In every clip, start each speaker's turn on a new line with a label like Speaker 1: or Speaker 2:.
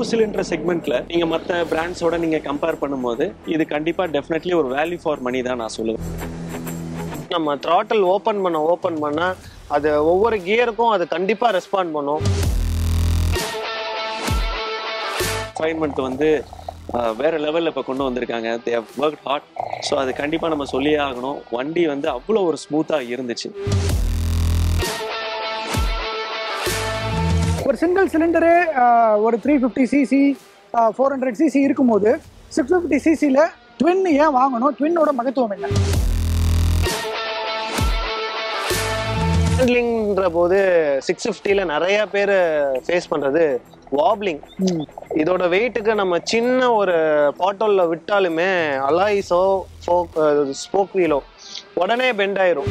Speaker 1: Cylinder செக்மெண்ட்ல நீங்க மற்ற பிராண்ட்ஸோட நீங்க கம்பேர் பண்ணும்போது இது கண்டிப்பா டெஃபினெட்லி ஒரு வேல்யூ ஃபார் மணி தான் நான் சொல்லுவேன்
Speaker 2: நம்ம த்ராட்டில் ஓப்பன் பண்ண ஓப்பன் பண்ண அது ஒவ்வொரு கியருக்கும் அது கண்டிப்பா ரெஸ்பாண்ட் பண்ணும்
Speaker 1: ரிஃபைன்மெண்ட் வந்து அஹ், வேற லெவல்ல இப்ப கொண்டு வந்திருக்காங்க தே ஒர்க் ஹார்ட் ஸோ அது கண்டிப்பா நம்ம சொல்லியே ஆகணும் வண்டி வந்து அவ்வளோ ஒரு ஸ்மூத்தா இருந்துச்சு
Speaker 3: ஒரு சிங்கிள் சிலிண்டரே ஒரு three fifty CC four hundred CC இருக்கும்போது சிக்ஸ் ஃபிஃப்டி சிசியில் ட்வின் ஏன் வாங்கணும் ட்வின்னோட மகத்துவம் என்ன
Speaker 2: ஹேண்ட்லிங்ன்ற போது சிக்ஸ் ஃபிஃப்டியில் நிறைய பேர் ஃபேஸ் பண்றது வாப்லிங் இதோட வெயிட்டுக்கு நம்ம சின்ன ஒரு பாட்டோல்ல விட்டாலுமே அலாய்ஸோ ஸ்போக் வீலோ உடனே பெண்ட் ஆயிரும்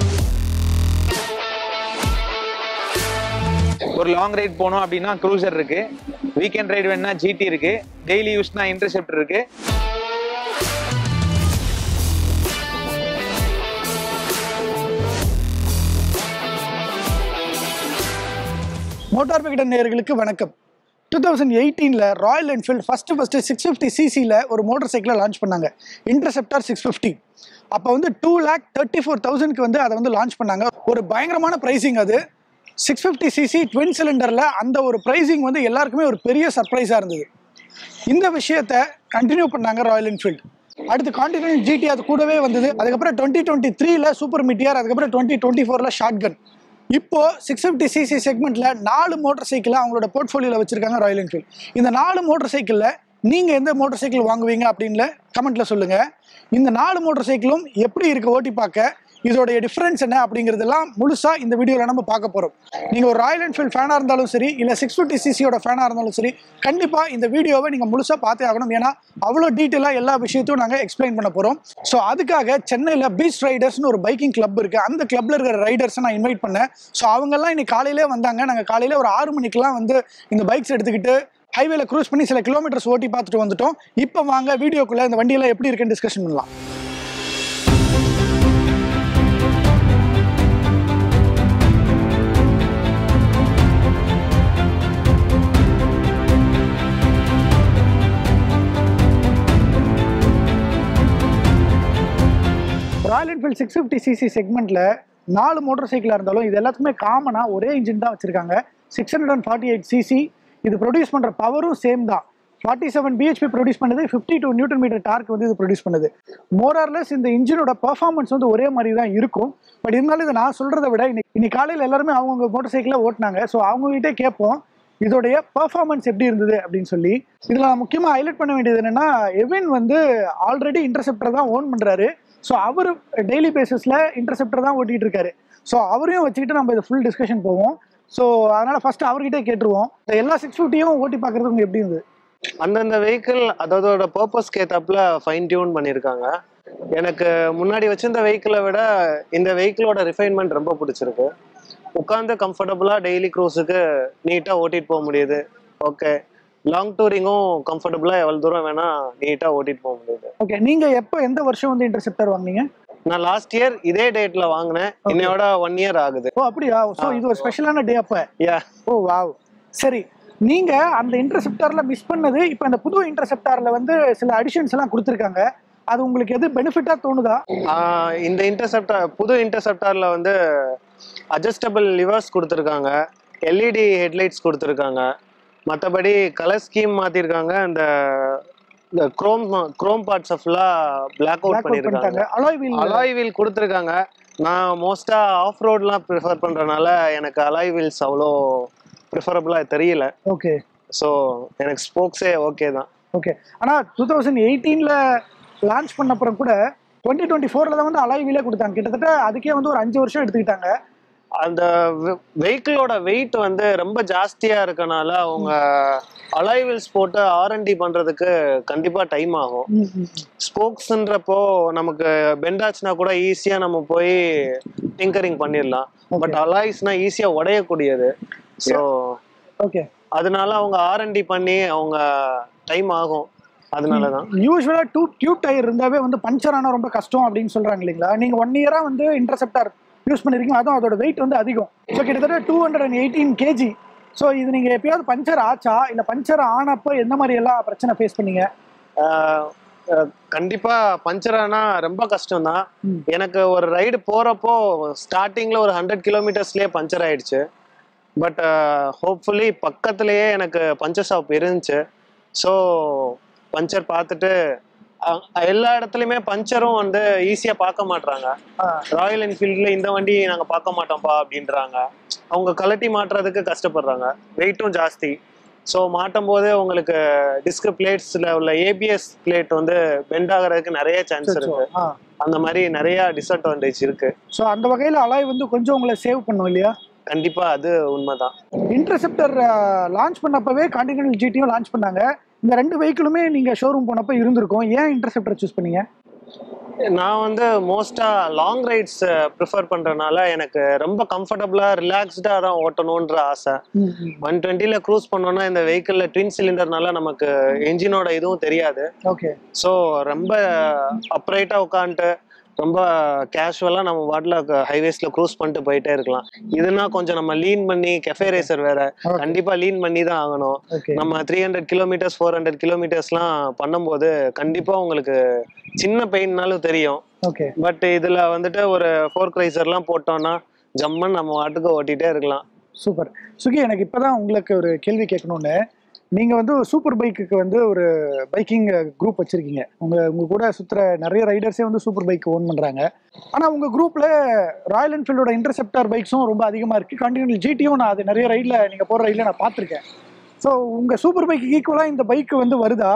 Speaker 4: ஒரு லாங் ரைட் போனோம் அப்படின்னா க்ரூசர் இருக்கு வீக்கெண்ட் ரைடு வேணா ஜிடி இருக்கு டெய்லி யூஸ்னா இன்டர்செப்ட் இருக்கு
Speaker 3: மோட்டார் விகடன் நேயர்களுக்கு வணக்கம் டூ தௌசண்ட் எயிட்டீனில் Royal Enfield first first six fifty சிசியில் ஒரு மோட்டார் சைக்கிளை லான்ச் பண்ணாங்க இன்டர்செப்டார் சிக்ஸ் ஃபிஃப்டி அப்போ வந்து டூ லேக் தேர்ட்டி ஃபோர் தௌசண்ட்க்கு வந்து அதை வந்து லான்ச் பண்ணாங்க ஒரு பயங்கரமான ப்ரைஸிங் அது சிக்ஸ் ஃபிஃப்டி சிசி ட்வின் சிலிண்டரில் அந்த ஒரு ப்ரைஸிங் வந்து எல்லாருக்குமே ஒரு பெரிய சர்ப்ரைஸாக இருந்தது இந்த விஷயத்த கண்டினியூ பண்ணாங்க ராயல் என்ஃபீல்டு அடுத்து கான்டினென்ட் ஜிடி அது கூடவே வந்தது அதுக்கப்புறம் டுவெண்ட்டி டுவெண்ட்டி த்ரீல சூப்பர் மிட்டியார் அதுக்கப்புறம் டுவெண்ட்டி டுவெண்ட்டி ஃபோரில் ஷார்ட் கன் இப்போ சிக்ஸ் ஃபிஃப்டி சிசி செக்மெண்ட்ல நாலு மோட்டார் சைக்கிளை அவங்களோட போர்ட்ஃபோலியோல வச்சிருக்காங்க ராயல் என்ஃபீல்ட் இந்த நாலு மோட்டார் சைக்கிளில் நீங்க எந்த மோட்டார் சைக்கிள் வாங்குவீங்க அப்படின்னு கமெண்ட்ல சொல்லுங்க இந்த நாலு மோட்டார் சைக்கிளும் எப்படி இருக்கு ஓட்டி பார்க்க இதோடைய டிஃபரன்ஸ் என்ன அப்படிங்கிறதெல்லாம் முழுசா இந்த வீடியோவில் நம்ம பார்க்க போறோம் நீங்க ஒரு ராயல் என்ஃபீல்ட் ஃபேனா இருந்தாலும் சரி இல்ல சிக்ஸ் ஃபிஃப்டி சிசியோட ஃபேனா இருந்தாலும் சரி கண்டிப்பா இந்த வீடியோவை நீங்க முழுசா பார்த்தே ஆகணும் ஏன்னா அவ்வளோ டீட்டெயிலாக எல்லா விஷயத்தையும் நாங்கள் எக்ஸ்பிளைன் பண்ண போறோம் ஸோ அதுக்காக சென்னையில் பீச் ரைடர்ஸ்னு ஒரு பைக்கிங் கிளப் இருக்கு அந்த கிளப்ல இருக்கிற ரைடர்ஸை நான் இன்வைட் பண்ணேன் ஸோ அவங்கெல்லாம் இன்னைக்கு காலையிலே வந்தாங்க நாங்கள் காலையில ஒரு ஆறு மணிக்கெல்லாம் வந்து இந்த பைக்ஸ் எடுத்துக்கிட்டு ஹைவேல க்ரூஸ் பண்ணி சில கிலோமீட்டர்ஸ் ஓட்டி பார்த்துட்டு வந்துட்டோம் இப்போ வாங்க வீடியோக்குள்ள இந்த வண்டியெல்லாம் எப்படி இருக்குன்னு டிஸ்கஷன் பண்ணலாம் Royal Enfield six fifty CC செக்மெண்ட்டில் நாலு மோட்டார் சைக்கிளாக இருந்தாலும் இது எல்லாத்துக்குமே காமனாக ஒரே இன்ஜின் தான் வச்சுருக்காங்க six hundred and forty eight CC இது ப்ரொடியூஸ் பண்ணுற பவரும் சேம் தான் ஃபார்ட்டி செவன் பிஹெச்பி ப்ரொடியூஸ் பண்ணுது fifty two newton metre torque வந்து இது ப்ரொடியூஸ் பண்ணுது மோரார்லெஸ் இந்த இன்ஜினோட பர்ஃபார்மன்ஸ் வந்து ஒரே மாதிரி தான் இருக்கும் பட் இருந்தாலும் இதை நான் சொல்கிறத விட இன்னைக்கு இன்னைக்கு காலையில் எல்லாருமே அவங்கவுங்க மோட்டார் சைக்கிளை ஓட்டினாங்க ஸோ அவங்ககிட்டே கேட்போம் இதோடைய பெர்ஃபார்மன்ஸ் எப்படி இருந்தது அப்படின்னு சொல்லி இதில் நான் முக்கியமாக ஹைலைட் பண்ண வேண்டியது என்னன்னா எவின் வந்து ஆல்ரெடி இன்டர்செப்டர் தான் ஓன் பண்ணுறாரு ஸோ அவர் டெய்லி பேசிஸில் இன்டர்செப்டர் தான் ஓட்டிகிட்டு இருக்காரு ஸோ அவரையும் வச்சுக்கிட்டு நம்ம இதை ஃபுல் டிஸ்கஷன் போவோம் ஸோ அதனால் ஃபர்ஸ்ட் அவர்கிட்டே கேட்டுருவோம் இந்த எல்லா சிக்ஸ் ஃபிஃப்டியும் ஓட்டி பார்க்குறது உங்களுக்கு எப்படி இருந்தது
Speaker 2: அந்தந்த வெஹிக்கிள் அதோட பர்பஸ்க்கு ஏத்தாப்புல ஃபைன் டியூன் பண்ணியிருக்காங்க எனக்கு முன்னாடி வச்சிருந்த வெஹிக்கிளை விட இந்த வெஹிக்கிளோட ரிஃபைன்மெண்ட் ரொம்ப பிடிச்சிருக்கு உட்காந்து கம்ஃபர்டபுளா டெய்லி க்ரூஸுக்கு நீட்டா ஓட்டிட்டு போக முடியுது ஓகே லாங் டூரிங்கும் கம்ஃபர்டபுளா எவ்வளவு தூரம் வேணா நீட்டா ஓட்டிட்டு போக முடியுது
Speaker 3: ஓகே நீங்கள் எப்போ எந்த வருஷம் வந்து இன்டர்செப்டர் வாங்குனீங்க
Speaker 2: நான் லாஸ்ட் இயர் இதே டேட்ல வாங்கினேன் இன்னையோட ஒன் இயர் ஆகுது
Speaker 3: ஓ அப்படியா ஸோ இது ஒரு ஸ்பெஷலான டே அப்போ
Speaker 2: யா
Speaker 3: ஓ வாவ் சரி நீங்க அந்த இன்டர்செப்டார்ல மிஸ் பண்ணது இப்போ இந்த புது இன்டர்செப்டார்ல வந்து சில அடிஷன்ஸ் எல்லாம் கொடுத்துருக்காங்க அது உங்களுக்கு எது பெனிஃபிட்டா தோணுதா
Speaker 2: ஆஹ் இந்த இன்டர்செப்டார் புது இன்டர்செப்டார்ல வந்து அட்ஜஸ்டபிள் லிவர்ஸ் கொடுத்துருக்காங்க எல்இடி ஹெட்லைட்ஸ் கொடுத்துருக்காங்க மற்றபடி கலர் ஸ்கீம் மாத்திருக்காங்க இந்த இந்த குரோம் குரோம் பார்ட்ஸ் ஃபுல்லாக பிளாக் அவுட்
Speaker 3: Black out
Speaker 2: பண்ணியிருக்காங்க
Speaker 3: பண்ணிட்டாங்க அலாய் வீல்
Speaker 2: அலாய் வீல் கொடுத்துருக்காங்க நான் மோஸ்டா ஆஃப் ரோட்லாம் ப்ரிஃபர் பண்றதுனால எனக்கு அலாய் வீல்ஸ் அவ்வளோ ப்ரிஃபரபுளாக தெரியல
Speaker 3: ஓகே
Speaker 2: ஸோ எனக்கு ஸ்போக்ஸே ஓகே தான்
Speaker 3: ஓகே ஆனா டூ தௌசண்ட் எயிட்டீன்ல லான்ச் பண்ண அப்புறம் கூட டுவெண்ட்டி டுவெண்ட்டி ஃபோர்ல தான் வந்து அலாய் வீலே கொடுத்தாங்க கிட்டத்தட்ட அதுக்கே வந்து ஒரு அஞ்சு வருஷம் எடுத்துக்கிட்டாங்க
Speaker 2: அந்த வெஹிக்கிளோட வெயிட் வந்து ரொம்ப ஜாஸ்தியா இருக்கனால அவங்க அலைவில்ஸ் போட்டு ஆர்என்டி பண்றதுக்கு கண்டிப்பா டைம் ஆகும்
Speaker 3: ம், ம், ம்.
Speaker 2: ஸ்போக்ஸ்ன்றப்போ நமக்கு பெண்ட் ஆச்சுன்னா கூட ஈஸியா நம்ம போய் டிங்கரிங் பண்ணிடலாம் பட் அலாய்ஸ்னா ஈஸியா உடையக்கூடியது ஸோ
Speaker 3: ஓகே
Speaker 2: அதனால அவங்க ஆர்என்டி பண்ணி அவங்க டைம் ஆகும் அதனால தான்
Speaker 3: யூஸ்வலா டூ டியூப் டயர் இருந்தாவே வந்து பஞ்சர் ஆனா ரொம்ப கஷ்டம் அப்படின்னு சொல்றாங்க இல்லைங்களா நீங்க ஒன் இயரா வந்து இன்டர்செப்டார் யூஸ் பண்ணிருக்கீங்க அதுவும் அதோட வெயிட் வந்து அதிகம் ஸோ கிட்டத்தட்ட two hundred and eighteen KG so இது நீங்க எப்பயாவது பஞ்சர் ஆச்சா இல்ல பஞ்சர் ஆனப்போ எந்த மாதிரி எல்லாம் பிரச்சனை ஃபேஸ் பண்ணீங்க
Speaker 2: ஆஹ் அஹ் கண்டிப்பா பஞ்சர் ஆனா ரொம்ப கஷ்டம் தான்
Speaker 3: ம்.
Speaker 2: எனக்கு ஒரு ரைடு போறப்போ ஸ்டார்டிங்ல ஒரு ஹண்ட்ரட் கிலோமீட்டர்ஸ்லயே பஞ்சர் ஆயிடுச்சு பட் ஹோப்ஃபுல்லி பக்கத்துலயே எனக்கு பஞ்சர் ஷாப் இருந்துச்சு ஸோ பஞ்சர் பார்த்துட்டு அஹ் எல்லா இடத்துலையுமே பஞ்சரும் வந்து ஈஸியா பார்க்க மாட்றாங்க
Speaker 3: ஆ.
Speaker 2: ராயல் என்ஃபீல்ட்ல இந்த வண்டி நாங்க பார்க்க மாட்டோம்ப்பா அப்படின்றாங்க அவங்க கழட்டி மாட்டுறதுக்கு கஷ்டப்படுறாங்க வெயிட்டும் ஜாஸ்தி ஸோ மாட்டும் போது உங்களுக்கு டிஸ்க் பிளேட்ஸ்ல உள்ள ஏபிஎஸ் பிளேட் வந்து பெண்ட் ஆகிறதுக்கு நிறைய சான்ஸ் இருக்கு அந்த மாதிரி நிறைய டிஸ்அட்வான்டேஜ் இருக்கு
Speaker 3: ஸோ அந்த வகையில் அலாய் வந்து கொஞ்சம் உங்களை சேவ் பண்ணும் இல்லையா
Speaker 2: கண்டிப்பா அது உண்மைதான்
Speaker 3: இன்டர்செப்டர் லான்ச் பண்ணப்பவே கான்டினென்டல் ஜிடியும் லான்ச் பண்ணாங்க இந்த ரெண்டு வெஹிக்கிளுமே நீங்க ஷோரூம் போனப்ப இருந்திருக்கும் ஏன் இன்டர்செப்டர் சூஸ் பண்ணீங்க
Speaker 2: நான் வந்து மோஸ்டா லாங் ரைட்ஸ் ப்ரிஃபர் பண்றதுனால எனக்கு ரொம்ப கம்ஃபர்டபுளா ரிலாக்ஸ்டா தான் ஓட்டணுன்ற ஆசை ஒன் டுவெண்ட்டில க்ரூஸ் பண்ணோம்னா இந்த வெஹிக்கிள்ல ட்வின் சிலிண்டர்னால நமக்கு என்ஜினோட இதுவும் தெரியாது
Speaker 3: ஓகே
Speaker 2: ஸோ ரொம்ப அப்ரைட்டா உட்காந்துட்டு ரொம்ப கேஷுவலா நம்ம வாட்டில் ஹைவேஸ்ல க்ரூஸ் பண்ணிட்டு போயிட்டே இருக்கலாம் இதுனா கொஞ்சம் நம்ம லீன் பண்ணி கெஃபே ரேசர் வேற
Speaker 3: Okay.
Speaker 2: கண்டிப்பா லீன் பண்ணி தான் ஆகணும்
Speaker 3: ஓகே
Speaker 2: நம்ம three hundred kilometres four hundred கிலோமீட்டர்ஸ்லாம் பண்ணும்போது கண்டிப்பா உங்களுக்கு சின்ன பெயின்னாலும் தெரியும்
Speaker 3: ஓகே
Speaker 2: பட் இதுல வந்துட்டு ஒரு ஃபோர் ரைசர்லாம் போட்டோம்னா ஜம்மன் நம்ம வாட்டுக்கு ஓட்டிட்டே இருக்கலாம்
Speaker 3: சூப்பர் சுகி எனக்கு இப்பதான் உங்களுக்கு ஒரு கேள்வி கேட்கணும்னு நீங்க வந்து சூப்பர் பைக்குக்கு வந்து ஒரு பைக்கிங் குரூப் வச்சிருக்கீங்க உங்க உங்க கூட சுத்துற நிறைய ரைடர்ஸே வந்து சூப்பர் பைக் ஓன் பண்றாங்க ஆனா உங்க குரூப்ல ராயல் என்ஃபீல்டோட இன்டர்செப்டார் பைக்ஸும் ரொம்ப அதிகமா இருக்கு கான்டினென்டல் ஜிடியும் நான் அது நிறைய ரைட்ல நீங்க போற ரைட்ல நான் பார்த்துருக்கேன் ஸோ உங்க சூப்பர் பைக்கு ஈக்குவலா இந்த பைக் வந்து வருதா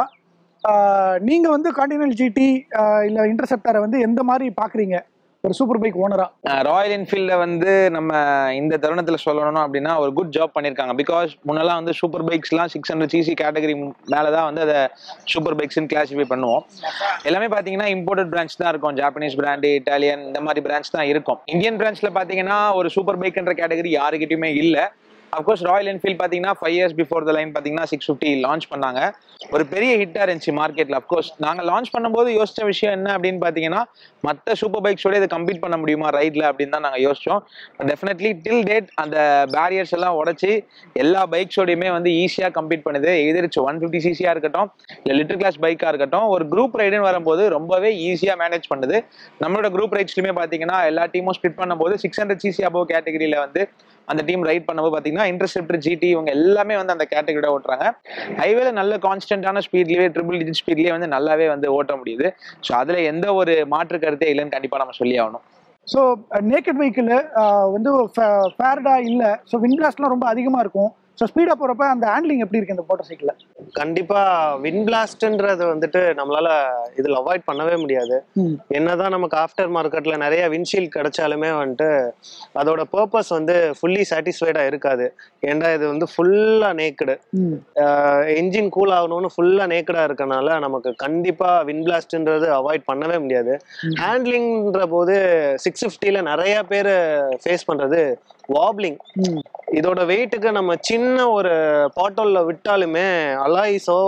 Speaker 3: ஆஹ் நீங்க வந்து கான்டினென்டல் ஜிடி இல்ல இன்டர்செப்டாரை வந்து எந்த மாதிரி பாக்குறீங்க ஒரு சூப்பர் பைக் ஓனரா
Speaker 4: ராயல் என்ஃபீல்ட வந்து நம்ம இந்த தருணத்துல சொல்லணும் அப்படின்னா ஒரு குட் ஜாப் பண்ணிருக்காங்க பிகாஸ் முன்னெல்லாம் வந்து சூப்பர் பைக்ஸ்லாம் சிக்ஸ் ஹண்ட்ரட் சிசி கேட்டகரி மேலதான் வந்து அதை சூப்பர் பைக்ஸ்னு கிளாசிஃபை பண்ணுவோம் எல்லாமே பாத்தீங்கன்னா இம்போர்ட்டட் பிரான்ச் தான் இருக்கும் ஜாப்பனீஸ் பிராண்டு இட்டாலியன் இந்த மாதிரி பிரான்ச் தான் இருக்கும் இந்தியன் பிரான்ச்ல பாத்தீங்கன்னா ஒரு சூப்பர் பைக்ன்ற கேட்டகரி யாருக்கிட்டயுமே இல்ல அப்கோர்ஸ் ராயல் என்ஃபீல்ட் பாத்தீங்கன்னா five years before the line பாத்தீங்கன்னா சிக்ஸ் ஃபிஃப்டி லான்ச் பண்ணாங்க ஒரு பெரிய ஹிட்டா இருந்துச்சு மார்க்கெட்ல அப்கோர்ஸ் நாங்க லான்ச் பண்ணும்போது யோசிச்ச விஷயம் என்ன அப்படின்னு பாத்தீங்கன்னா மற்ற சூப்பர் பைக்ஸோட இதை கம்பீட் பண்ண முடியுமா ரைட்ல அப்படின்னு தான் நாங்க யோசிச்சோம் டெஃபினெட்லி டில் டேட் அந்த பேரியர்ஸ் எல்லாம் உடைச்சு எல்லா பைக்ஸோடையுமே வந்து ஈஸியா கம்பீட் பண்ணுது எதிர்ச்சு ஒன் ஃபிஃப்டி சிசியா இருக்கட்டும் இல்ல லிட்டர் கிளாஸ் பைக்கா இருக்கட்டும் ஒரு குரூப் ரைடுன்னு வரும்போது ரொம்பவே ஈஸியா மேனேஜ் பண்ணுது நம்மளோட குரூப் ரைட்ஸ்லயுமே பாத்தீங்கன்னா எல்லா டீமும் ஸ்பிட் பண்ணும்போது சிக்ஸ் ஹண்ட்ரட் சிசி அபவ் கேட்டகரியில வந்து அந்த டீம் ரைட் பண்ணும்போது பாத்தீங்கன்னா இன்டர்செப்டர் ஜிடி இவங்க எல்லாமே வந்து அந்த கேட்டகரியோட ஓட்டுறாங்க ஹைவேல நல்ல கான்ஸ்டன்டான ஸ்பீட்லயே ட்ரிபிள் டிஜிட் ஸ்பீட்லயே வந்து நல்லாவே வந்து ஓட்ட முடியுது ஸோ அதுல எந்த ஒரு மாற்று கருத்தே இல்லைன்னு கண்டிப்பா நம்ம சொல்லி ஆகணும்
Speaker 3: ஸோ நேக்கட் வெஹிக்கிள் வந்து ஃபேர்டா இல்லை ஸோ விண்ட்லாஸ்ட்லாம் ரொம்ப அதிகமாக இருக்கும் ஸோ ஸ்பீடாக போகிறப்ப அந்த ஹேண்ட்லிங் எப்படி இருக்கு இந்த மோட்டர் சைக்கிளில்
Speaker 2: கண்டிப்பா வின் பிளாஸ்ட்ன்றது வந்துட்டு நம்மளால இதுல அவாய்ட் பண்ணவே முடியாது என்னதான் நமக்கு ஆஃப்டர் மார்க்கெட்ல நிறைய விண்ஷீல்ட் கிடைச்சாலுமே வந்துட்டு அதோட பர்பஸ் வந்து ஃபுல்லி சாட்டிஸ்ஃபைடா இருக்காது ஏன்டா இது வந்து ஃபுல்லா நேக்கடு என்ஜின் கூல் ஆகணும்னு ஃபுல்லா நேக்கடா இருக்கனால நமக்கு கண்டிப்பா வின் பிளாஸ்ட்ன்றது அவாய்ட் பண்ணவே முடியாது ஹேண்ட்லிங்ன்ற போது சிக்ஸ் ஃபிஃப்டில நிறைய பேர் ஃபேஸ் பண்றது வாப்லிங் இதோட வெயிட்டுக்கு நம்ம சின்ன ஒரு பாட்டோல்ல விட்டாலுமே அலாய்ஸோ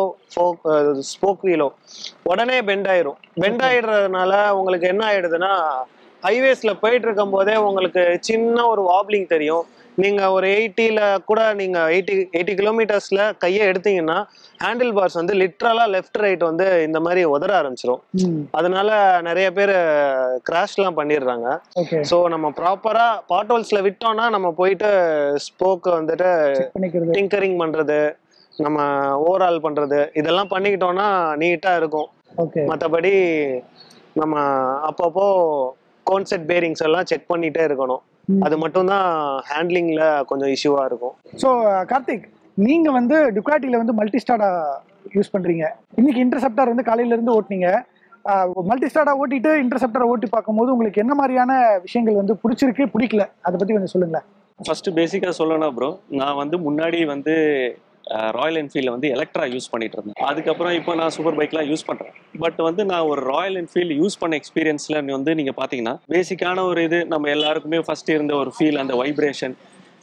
Speaker 2: ஸ்போக் வீலோ உடனே பெண்ட் ஆயிரும் பெண்ட் ஆயிடுறதுனால உங்களுக்கு என்ன ஆயிடுதுன்னா ஹைவேஸ்ல போயிட்டு இருக்கும் போதே உங்களுக்கு சின்ன ஒரு வாப்லிங் தெரியும் நீங்க ஒரு எயிட்டில கூட நீங்க எயிட்டி எயிட்டி கிலோமீட்டர்ஸ்ல கையை எடுத்தீங்கன்னா ஹேண்டில் பார்ஸ் வந்து லிட்ரலா லெஃப்ட் ரைட் வந்து இந்த மாதிரி உதற ஆரம்பிச்சிரும் அதனால நிறைய பேர் கிராஷ்லாம் பண்ணிடுறாங்க
Speaker 3: ஓகே
Speaker 2: ஸோ நம்ம ப்ராப்பரா பாட்டோல்ஸ்ல விட்டோம்னா நம்ம போயிட்டு ஸ்போக் வந்துட்டு
Speaker 3: பண்ணிக்கிறது
Speaker 2: டிங்கரிங் பண்றது நம்ம ஓவரால் பண்றது இதெல்லாம் பண்ணிக்கிட்டோம்னா நீட்டா இருக்கும்
Speaker 3: ஓகே
Speaker 2: மற்றபடி நம்ம அப்பப்போ கோன்செட் பேரிங்ஸ் எல்லாம் செக் பண்ணிட்டே இருக்கணும் அது மட்டும் தான் ஹேண்ட்லிங்ல கொஞ்சம் இஷ்யூவா இருக்கும்
Speaker 3: ஸோ கார்த்திக் நீங்கள் வந்து டுக்காட்டியில் வந்து மல்டிஸ்டாடா யூஸ் பண்ணுறீங்க இன்னைக்கு இன்டர்செப்டார் வந்து காலையிலேருந்து ஓட்டுனீங்க மல்டிஸ்டாடா ஓட்டிட்டு இன்டர்செப்டரை ஓட்டி பார்க்கும்போது உங்களுக்கு என்ன மாதிரியான விஷயங்கள் வந்து பிடிச்சிருக்கு பிடிக்கல அதை பற்றி கொஞ்சம் சொல்லுங்களேன்
Speaker 1: ஃபர்ஸ்ட் பேசிக்காக சொல்லணும் ப்ரோ நான் வந்து முன்னாடி வந்து ராயல் என்ஃபீல்டில் வந்து எலக்ட்ரா யூஸ் பண்ணிட்டு இருந்தேன் அதுக்கப்புறம் இப்போ நான் சூப்பர் பைக்லாம் யூஸ் பண்ணுறேன் பட் வந்து நான் ஒரு ராயல் என்ஃபீல்டு யூஸ் பண்ண எக்ஸ்பீரியன்ஸில் வந்து நீங்கள் பார்த்தீங்கன்னா பேசிக்கான ஒரு இது நம்ம எல்லாருக்குமே ஃபர்ஸ்ட் இருந்த ஒரு ஃபீல் அந்த வைப்ரேஷன்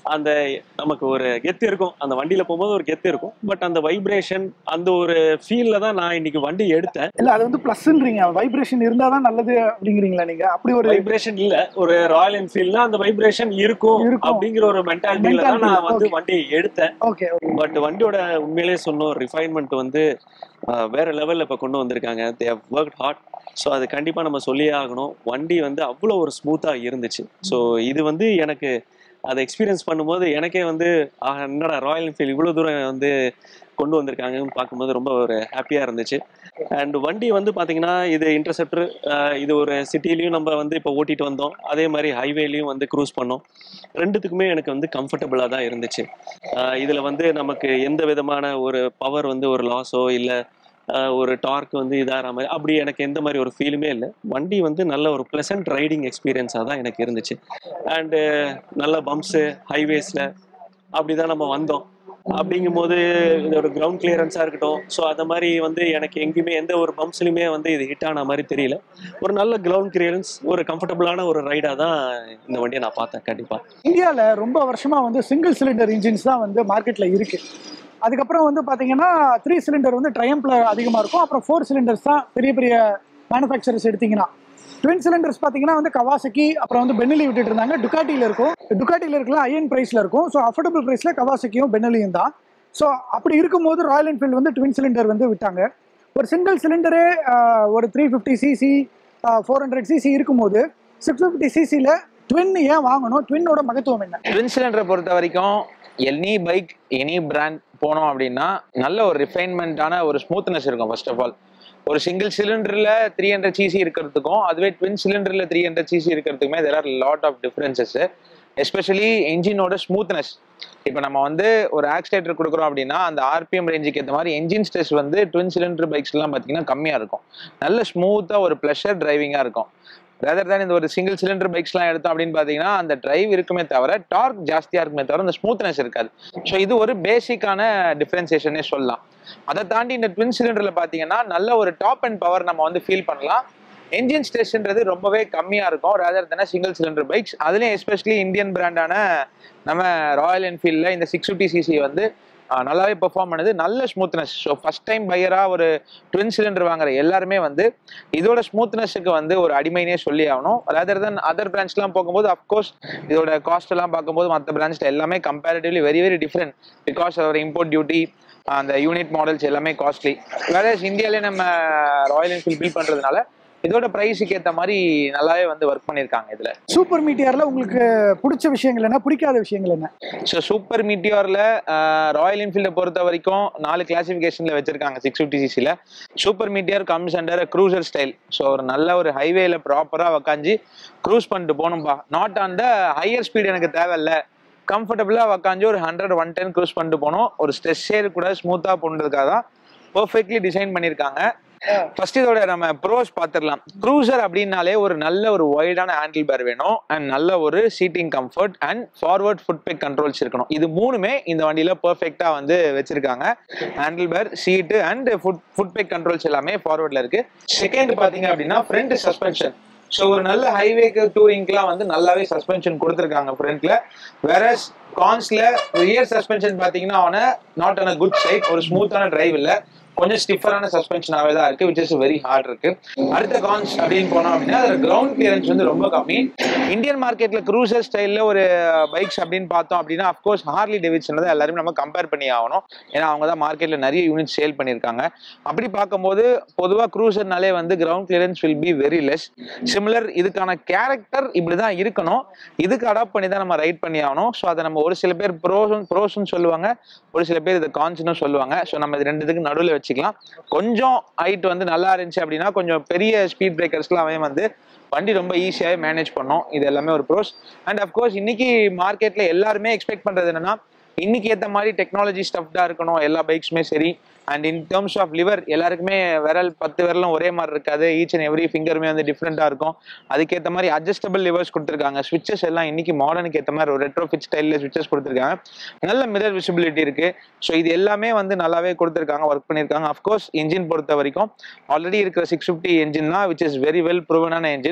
Speaker 1: அந்த நமக்கு ஒரு கெத்து இருக்கும் அந்த வண்டியில போகும்போது ஒரு கெத்து இருக்கும் பட் அந்த வைப்ரேஷன் அந்த ஒரு ஃபீல்ல தான் நான் இன்னைக்கு வண்டி எடுத்தேன்
Speaker 3: இல்ல அது வந்து பிளஸ்ன்றீங்க வைப்ரேஷன் இருந்தா தான் நல்லது அப்படிங்கிறீங்களா நீங்க அப்படி ஒரு
Speaker 1: வைப்ரேஷன் இல்ல ஒரு ராயல் என்ஃபீல்ட்னா அந்த வைப்ரேஷன் இருக்கும்
Speaker 3: இருக்கும்.
Speaker 1: அப்படிங்கிற ஒரு மென்டாலிட்டியில தான் நான் வந்து
Speaker 3: Okay.
Speaker 1: வண்டி எடுத்தேன்
Speaker 3: ஓகே
Speaker 1: பட் வண்டியோட உண்மையிலேயே சொன்னோம் ரிஃபைன்மெண்ட் வந்து ஆஹ், வேற லெவல்ல இப்ப கொண்டு வந்திருக்காங்க தே ஒர்க் ஹார்ட் ஸோ அது கண்டிப்பா நம்ம சொல்லியே ஆகணும் வண்டி வந்து அவ்வளோ ஒரு ஸ்மூத்தா இருந்துச்சு ஸோ இது வந்து எனக்கு அதை எக்ஸ்பீரியன்ஸ் பண்ணும்போது எனக்கே வந்து ஆஹ், என்னடா ராயல் என்ஃபீல்ட் இவ்வளோ தூரம் வந்து கொண்டு வந்திருக்காங்கன்னு பார்க்கும்போது ரொம்ப ஒரு ஹாப்பியா இருந்துச்சு அண்ட் வண்டி வந்து பாத்தீங்கன்னா இது இன்டர்செப்டர் இது ஒரு சிட்டிலையும் நம்ம வந்து இப்போ ஓட்டிட்டு வந்தோம் அதே மாதிரி ஹைவேலையும் வந்து க்ரூஸ் பண்ணோம் ரெண்டுத்துக்குமே எனக்கு வந்து கம்ஃபர்டபுளாக தான் இருந்துச்சு ஆஹ் இதுல வந்து நமக்கு எந்த விதமான ஒரு பவர் வந்து ஒரு லாஸோ இல்லை ஒரு டார்க் வந்து இதாகிற மாதிரி அப்படி எனக்கு எந்த மாதிரி ஒரு ஃபீலுமே இல்லை வண்டி வந்து நல்ல ஒரு ப்ளசன்ட் ரைடிங் எக்ஸ்பீரியன்ஸாக தான் எனக்கு இருந்துச்சு அண்டு நல்ல பம்ப்ஸு ஹைவேஸில் அப்படி தான் நம்ம வந்தோம் அப்படிங்கும்போது இதோட கிரவுண்ட் கிளியரன்ஸாக இருக்கட்டும் ஸோ அந்த மாதிரி வந்து எனக்கு எங்கேயுமே எந்த ஒரு பம்ப்ஸ்லையுமே வந்து இது ஹிட் ஆன மாதிரி தெரியல ஒரு நல்ல கிரவுண்ட் கிளியரன்ஸ் ஒரு கம்ஃபர்டபுளான ஒரு ரைடாக தான் இந்த வண்டியை நான் பார்த்தேன் கண்டிப்பாக
Speaker 3: இந்தியாவில் ரொம்ப வருஷமா வந்து சிங்கிள் சிலிண்டர் இன்ஜின்ஸ் தான் வந்து மார்க்கெட்ல இருக்கு அதுக்கப்புறம் வந்து பாத்தீங்கன்னா த்ரீ சிலிண்டர் வந்து ட்ரையம்ப்ல அதிகமா இருக்கும் அப்புறம் ஃபோர் சிலிண்டர்ஸ் தான் பெரிய பெரிய மேனுஃபேக்சரர்ஸ் எடுத்தீங்கன்னா ட்வின் சிலிண்டர்ஸ் பார்த்தீங்கன்னா வந்து கவாசக்கி அப்புறம் வந்து பென்னலி விட்டுட்டு இருந்தாங்க டுக்காட்டியில் இருக்கும் டுக்காட்டியில் இருக்கலாம் ஐஎன் ப்ரைஸில் இருக்கும் ஸோ அஃபோர்டபுள் ப்ரைஸில் கவாசக்கியும் பென்னலியும் தான் ஸோ அப்படி இருக்கும்போது ராயல் என்ஃபீல்டு வந்து ட்வின் சிலிண்டர் வந்து விட்டாங்க ஒரு சிங்கிள் சிலிண்டரே ஒரு three fifty CC four hundred CC இருக்கும்போது சிக்ஸ் ஃபிஃப்டி சிசியில் ட்வின் ஏன் வாங்கணும் ட்வின்னோட மகத்துவம் என்ன
Speaker 4: ட்வின் சிலிண்டரை பொறுத்த வரைக்கும் எனி பைக் எனி பிராண்ட் போனோம் அப்படின்னா நல்ல ஒரு ரிஃபைன்மெண்ட்டான ஒரு ஸ்மூத்னஸ் இருக்கும் ஃபர்ஸ்ட் ஆஃப் ஆல் ஒரு சிங்கிள் சிலிண்டர்ல த்ரீ ஹண்ட்ரட் சிசி இருக்கிறதுக்கும் அதுவே ட்வின் சிலிண்டர்ல த்ரீ ஹண்ட்ரட் சிசி இருக்கிறதுக்குமே there are lot of differences especially என்ஜினோட ஸ்மூத்னஸ் இப்போ நம்ம வந்து ஒரு ஆக்சிலேட்டர் கொடுக்குறோம் அப்படின்னா அந்த ஆர்பிஎம் ரேஞ்சுக்கு ஏற்ற மாதிரி என்ஜின் ஸ்ட்ரெஸ் வந்து ட்வின் சிலிண்டர் பைக்ஸ்லாம் பார்த்தீங்கன்னா கம்மியாக இருக்கும் நல்ல ஸ்மூத்தாக ஒரு ப்ளஷர் டிரைவிங்காக இருக்கும் ரேதர் தான் இந்த ஒரு சிங்கிள் சிலிண்டர் பைக்ஸ்லாம் எடுத்தோம் அப்படின்னு பார்த்தீங்கன்னா அந்த டிரைவ் இருக்குமே தவிர டார்க் ஜாஸ்தியாக இருக்குமே தவிர அந்த ஸ்மூத்னஸ் இருக்காது ஸோ இது ஒரு பேசிக்கான டிஃப்ரென்சியேஷனே சொல்லலாம் அதை தாண்டி இந்த ட்வின் சிலிண்டரில் பார்த்தீங்கன்னா நல்ல ஒரு டாப் அண்ட் பவர் நம்ம வந்து ஃபீல் பண்ணலாம் என்ஜின் ஸ்ட்ரெஸ்ன்றது ரொம்பவே கம்மியாக இருக்கும் ரேதர் தானே சிங்கிள் சிலிண்டர் பைக்ஸ் அதுலேயும் எஸ்பெஷலி இந்தியன் பிராண்டான நம்ம ராயல் என்ஃபீல்டில் இந்த சிக்ஸ் ஃபிஃப்டி சிசி வந்து ஆஹ், நல்லாவே பெர்ஃபார்ம் பண்ணுது நல்ல ஸ்மூத்னஸ் ஸோ ஃபர்ஸ்ட் டைம் பையராக ஒரு ட்வின் சிலிண்டர் வாங்குற எல்லாருமே வந்து இதோட ஸ்மூத்னஸுக்கு வந்து ஒரு அடிமைனே சொல்லி ஆகணும் ரேதர் தென் அதர் பிரான்ச்லாம் போகும்போது அஃப்கோர்ஸ் இதோட காஸ்ட் எல்லாம் பார்க்கும்போது மற்ற பிரான்ச்ல எல்லாமே comparatively very very different because அதோட இம்போர்ட் டியூட்டி அந்த யூனிட் மாடல்ஸ் எல்லாமே காஸ்ட்லி வேற இந்தியாவிலே நம்ம ராயல் என்ஃபீல்ட் பில் பண்றதுனால இதோட ப்ரைஸுக்கு ஏற்ற மாதிரி நல்லாவே வந்து ஒர்க் பண்ணியிருக்காங்க இதுல
Speaker 3: சூப்பர் மீட்டியரில் உங்களுக்கு பிடிச்ச விஷயங்கள் என்ன பிடிக்காத விஷயங்கள் என்ன
Speaker 4: ஸோ சூப்பர் மீட்டியோரில் ராயல் என்ஃபீல்டை பொறுத்த வரைக்கும் நாலு கிளாசிஃபிகேஷனில் வச்சிருக்காங்க சிக்ஸ் ஃபிஃப்டி சிசியில் Super Meteor comes under cruiser style so ஒரு நல்ல ஒரு ஹைவேல ப்ராப்பராக உக்காந்து க்ரூஸ் பண்ணிட்டு போகணும்பா not on the higher speed எனக்கு தேவையில்ல கம்ஃபர்டபுளாக உக்காந்து ஒரு ஹண்ட்ரட் ஒன் டென் க்ரூஸ் பண்ணிட்டு போகணும் ஒரு ஸ்ட்ரெஸ்ஸே கூட ஸ்மூத்தாக போனதுக்காக தான் பர்ஃபெக்ட்லி டிசைன் பண்ணியிருக்காங்க ஃபர்ஸ்ட் இதோட நம்ம ப்ரோஸ் பார்த்துடலாம் க்ரூசர் அப்படின்னாலே ஒரு நல்ல ஒரு வைடான ஹேண்டில் பேர் வேணும் அண்ட் நல்ல ஒரு seating comfort and forward foot peg controls இருக்கணும் இது மூணுமே இந்த வண்டியில பெர்ஃபெக்டா வந்து வச்சிருக்காங்க handlebar seat and foot foot peg controls எல்லாமே ஃபார்வர்ட்ல இருக்கு செகண்ட் பாத்தீங்க அப்படின்னா ஃப்ரண்ட் சஸ்பென்ஷன் ஸோ ஒரு நல்ல ஹைவேக்கு டூரிங்க்குலாம் வந்து நல்லாவே சஸ்பென்ஷன் கொடுத்துருக்காங்க ஃப்ரண்ட்ல வேற கான்ஸ்ல ரியர் சஸ்பென்ஷன் பாத்தீங்கன்னா அவன not on a good side ஒரு ஸ்மூத்தான டிரைவ் இல்ல கொஞ்சம் ஸ்டிஃபரான சஸ்பென்ஷனாகவே தான் இருக்கு விச் இஸ் வெரி ஹார்ட் இருக்கு அடுத்த கான்ஸ் அப்படின்னு போனோம் அப்படின்னா அதில் கிரவுண்ட் கிளியரன்ஸ் வந்து ரொம்ப கம்மி இந்தியன் மார்க்கெட்ல க்ரூசர் ஸ்டைல்ல ஒரு பைக்ஸ் அப்படின்னு பார்த்தோம் அப்படின்னா அஃப்கோர்ஸ் ஹார்லி டெவிட்சன் தான் எல்லாருமே நம்ம கம்பேர் பண்ணி ஆகணும் ஏன்னா அவங்க தான் மார்க்கெட்ல நிறைய யூனிட் சேல் பண்ணியிருக்காங்க அப்படி பார்க்கும்போது பொதுவாக க்ரூசர்னாலே வந்து ground clearance will be very less similar இதுக்கான கேரக்டர் இப்படி தான் இருக்கணும் இதுக்கு அடாப்ட் பண்ணி தான் நம்ம ரைட் பண்ணி ஆகணும் ஸோ அதை நம்ம ஒரு சில பேர் ப்ரோஸ் ப்ரோஸ்னு சொல்லுவாங்க ஒரு சில பேர் இதை கான்ஸ்னு சொல்லுவாங்க ஸோ நம்ம இது ரெண்டுத்துக்கு நடுவில் வச்சுக்கலாம் கொஞ்சம் ஹைட் வந்து நல்லா இருந்துச்சு அப்படின்னா கொஞ்சம் பெரிய ஸ்பீட் பிரேக்கர்ஸ்லாம் அவன் வந்து வண்டி ரொம்ப ஈஸியாகவே மேனேஜ் பண்ணோம் இது எல்லாமே ஒரு ப்ரோஸ் அண்ட் அஃப்கோர்ஸ் இன்னைக்கு மார்க்கெட்ல எல்லாருமே எக்ஸ்பெக்ட் பண்றது என்னன்னா இன்னைக்கு ஏற்ற மாதிரி டெக்னாலஜி ஸ்டஃப்டா இருக்கணும் எல்லா பைக்ஸுமே சரி and in terms of lever எல்லாருக்குமே விரல் பத்து விரலும் ஒரே மாதிரி இருக்காது ஈச் அண்ட் எவ்ரி ஃபிங்கருமே வந்து டிஃப்ரெண்டா இருக்கும் அதுக்கேற்ற மாதிரி அட்ஜஸ்டபிள் லிவர்ஸ் கொடுத்துருக்காங்க ஸ்விட்சஸ் எல்லாம் இன்னைக்கு மாடர்னுக்கு ஏற்ற மாதிரி ஒரு ரெட்ரோ ஃபிட் ஸ்டைலில் ஸ்விட்சஸ் கொடுத்துருக்காங்க நல்ல மிரர் விசிபிலிட்டி இருக்கு ஸோ இது எல்லாமே வந்து நல்லாவே கொடுத்துருக்காங்க ஒர்க் பண்ணியிருக்காங்க அஃப்கோர்ஸ் இன்ஜின் பொறுத்த வரைக்கும் ஆல்ரெடி இருக்கிற சிக்ஸ் ஃபிஃப்டி என்ஜின் தான் விச் இஸ் வெரி வெல் ப்ரூவனான என்ஜின்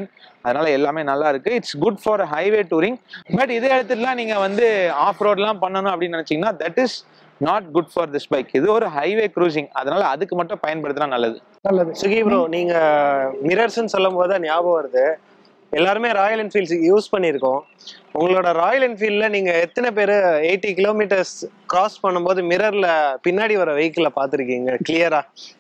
Speaker 4: அதனால எல்லாமே நல்லா இருக்கு it's good for highway touring but இதே இடத்துலலாம் நீங்க வந்து ஆஃப் ரோட்லாம் பண்ணணும் அப்படின்னு நினைச்சீங்கன்னா that is not good for this bike இது ஒரு ஹைவே க்ரூசிங் அதனால அதுக்கு மட்டும் பயன்படுத்தினா நல்லது
Speaker 3: நல்லது
Speaker 2: சுகி ப்ரோ நீங்க மிரர்ஸ்ன்னு சொல்லும் போது தான் ஞாபகம் வருது எல்லாருமே ராயல் என்ஃபீல்ட்ஸ் யூஸ் பண்ணியிருக்கோம் உங்களோட ராயல் என்ஃபீல்ட்ல நீங்க எத்தனை பேர் எயிட்டி கிலோமீட்டர்ஸ் கிராஸ் பண்ணும்போது மிரர்ல பின்னாடி வர வெஹிக்கிள பார்த்துருக்கீங்க கிளியரா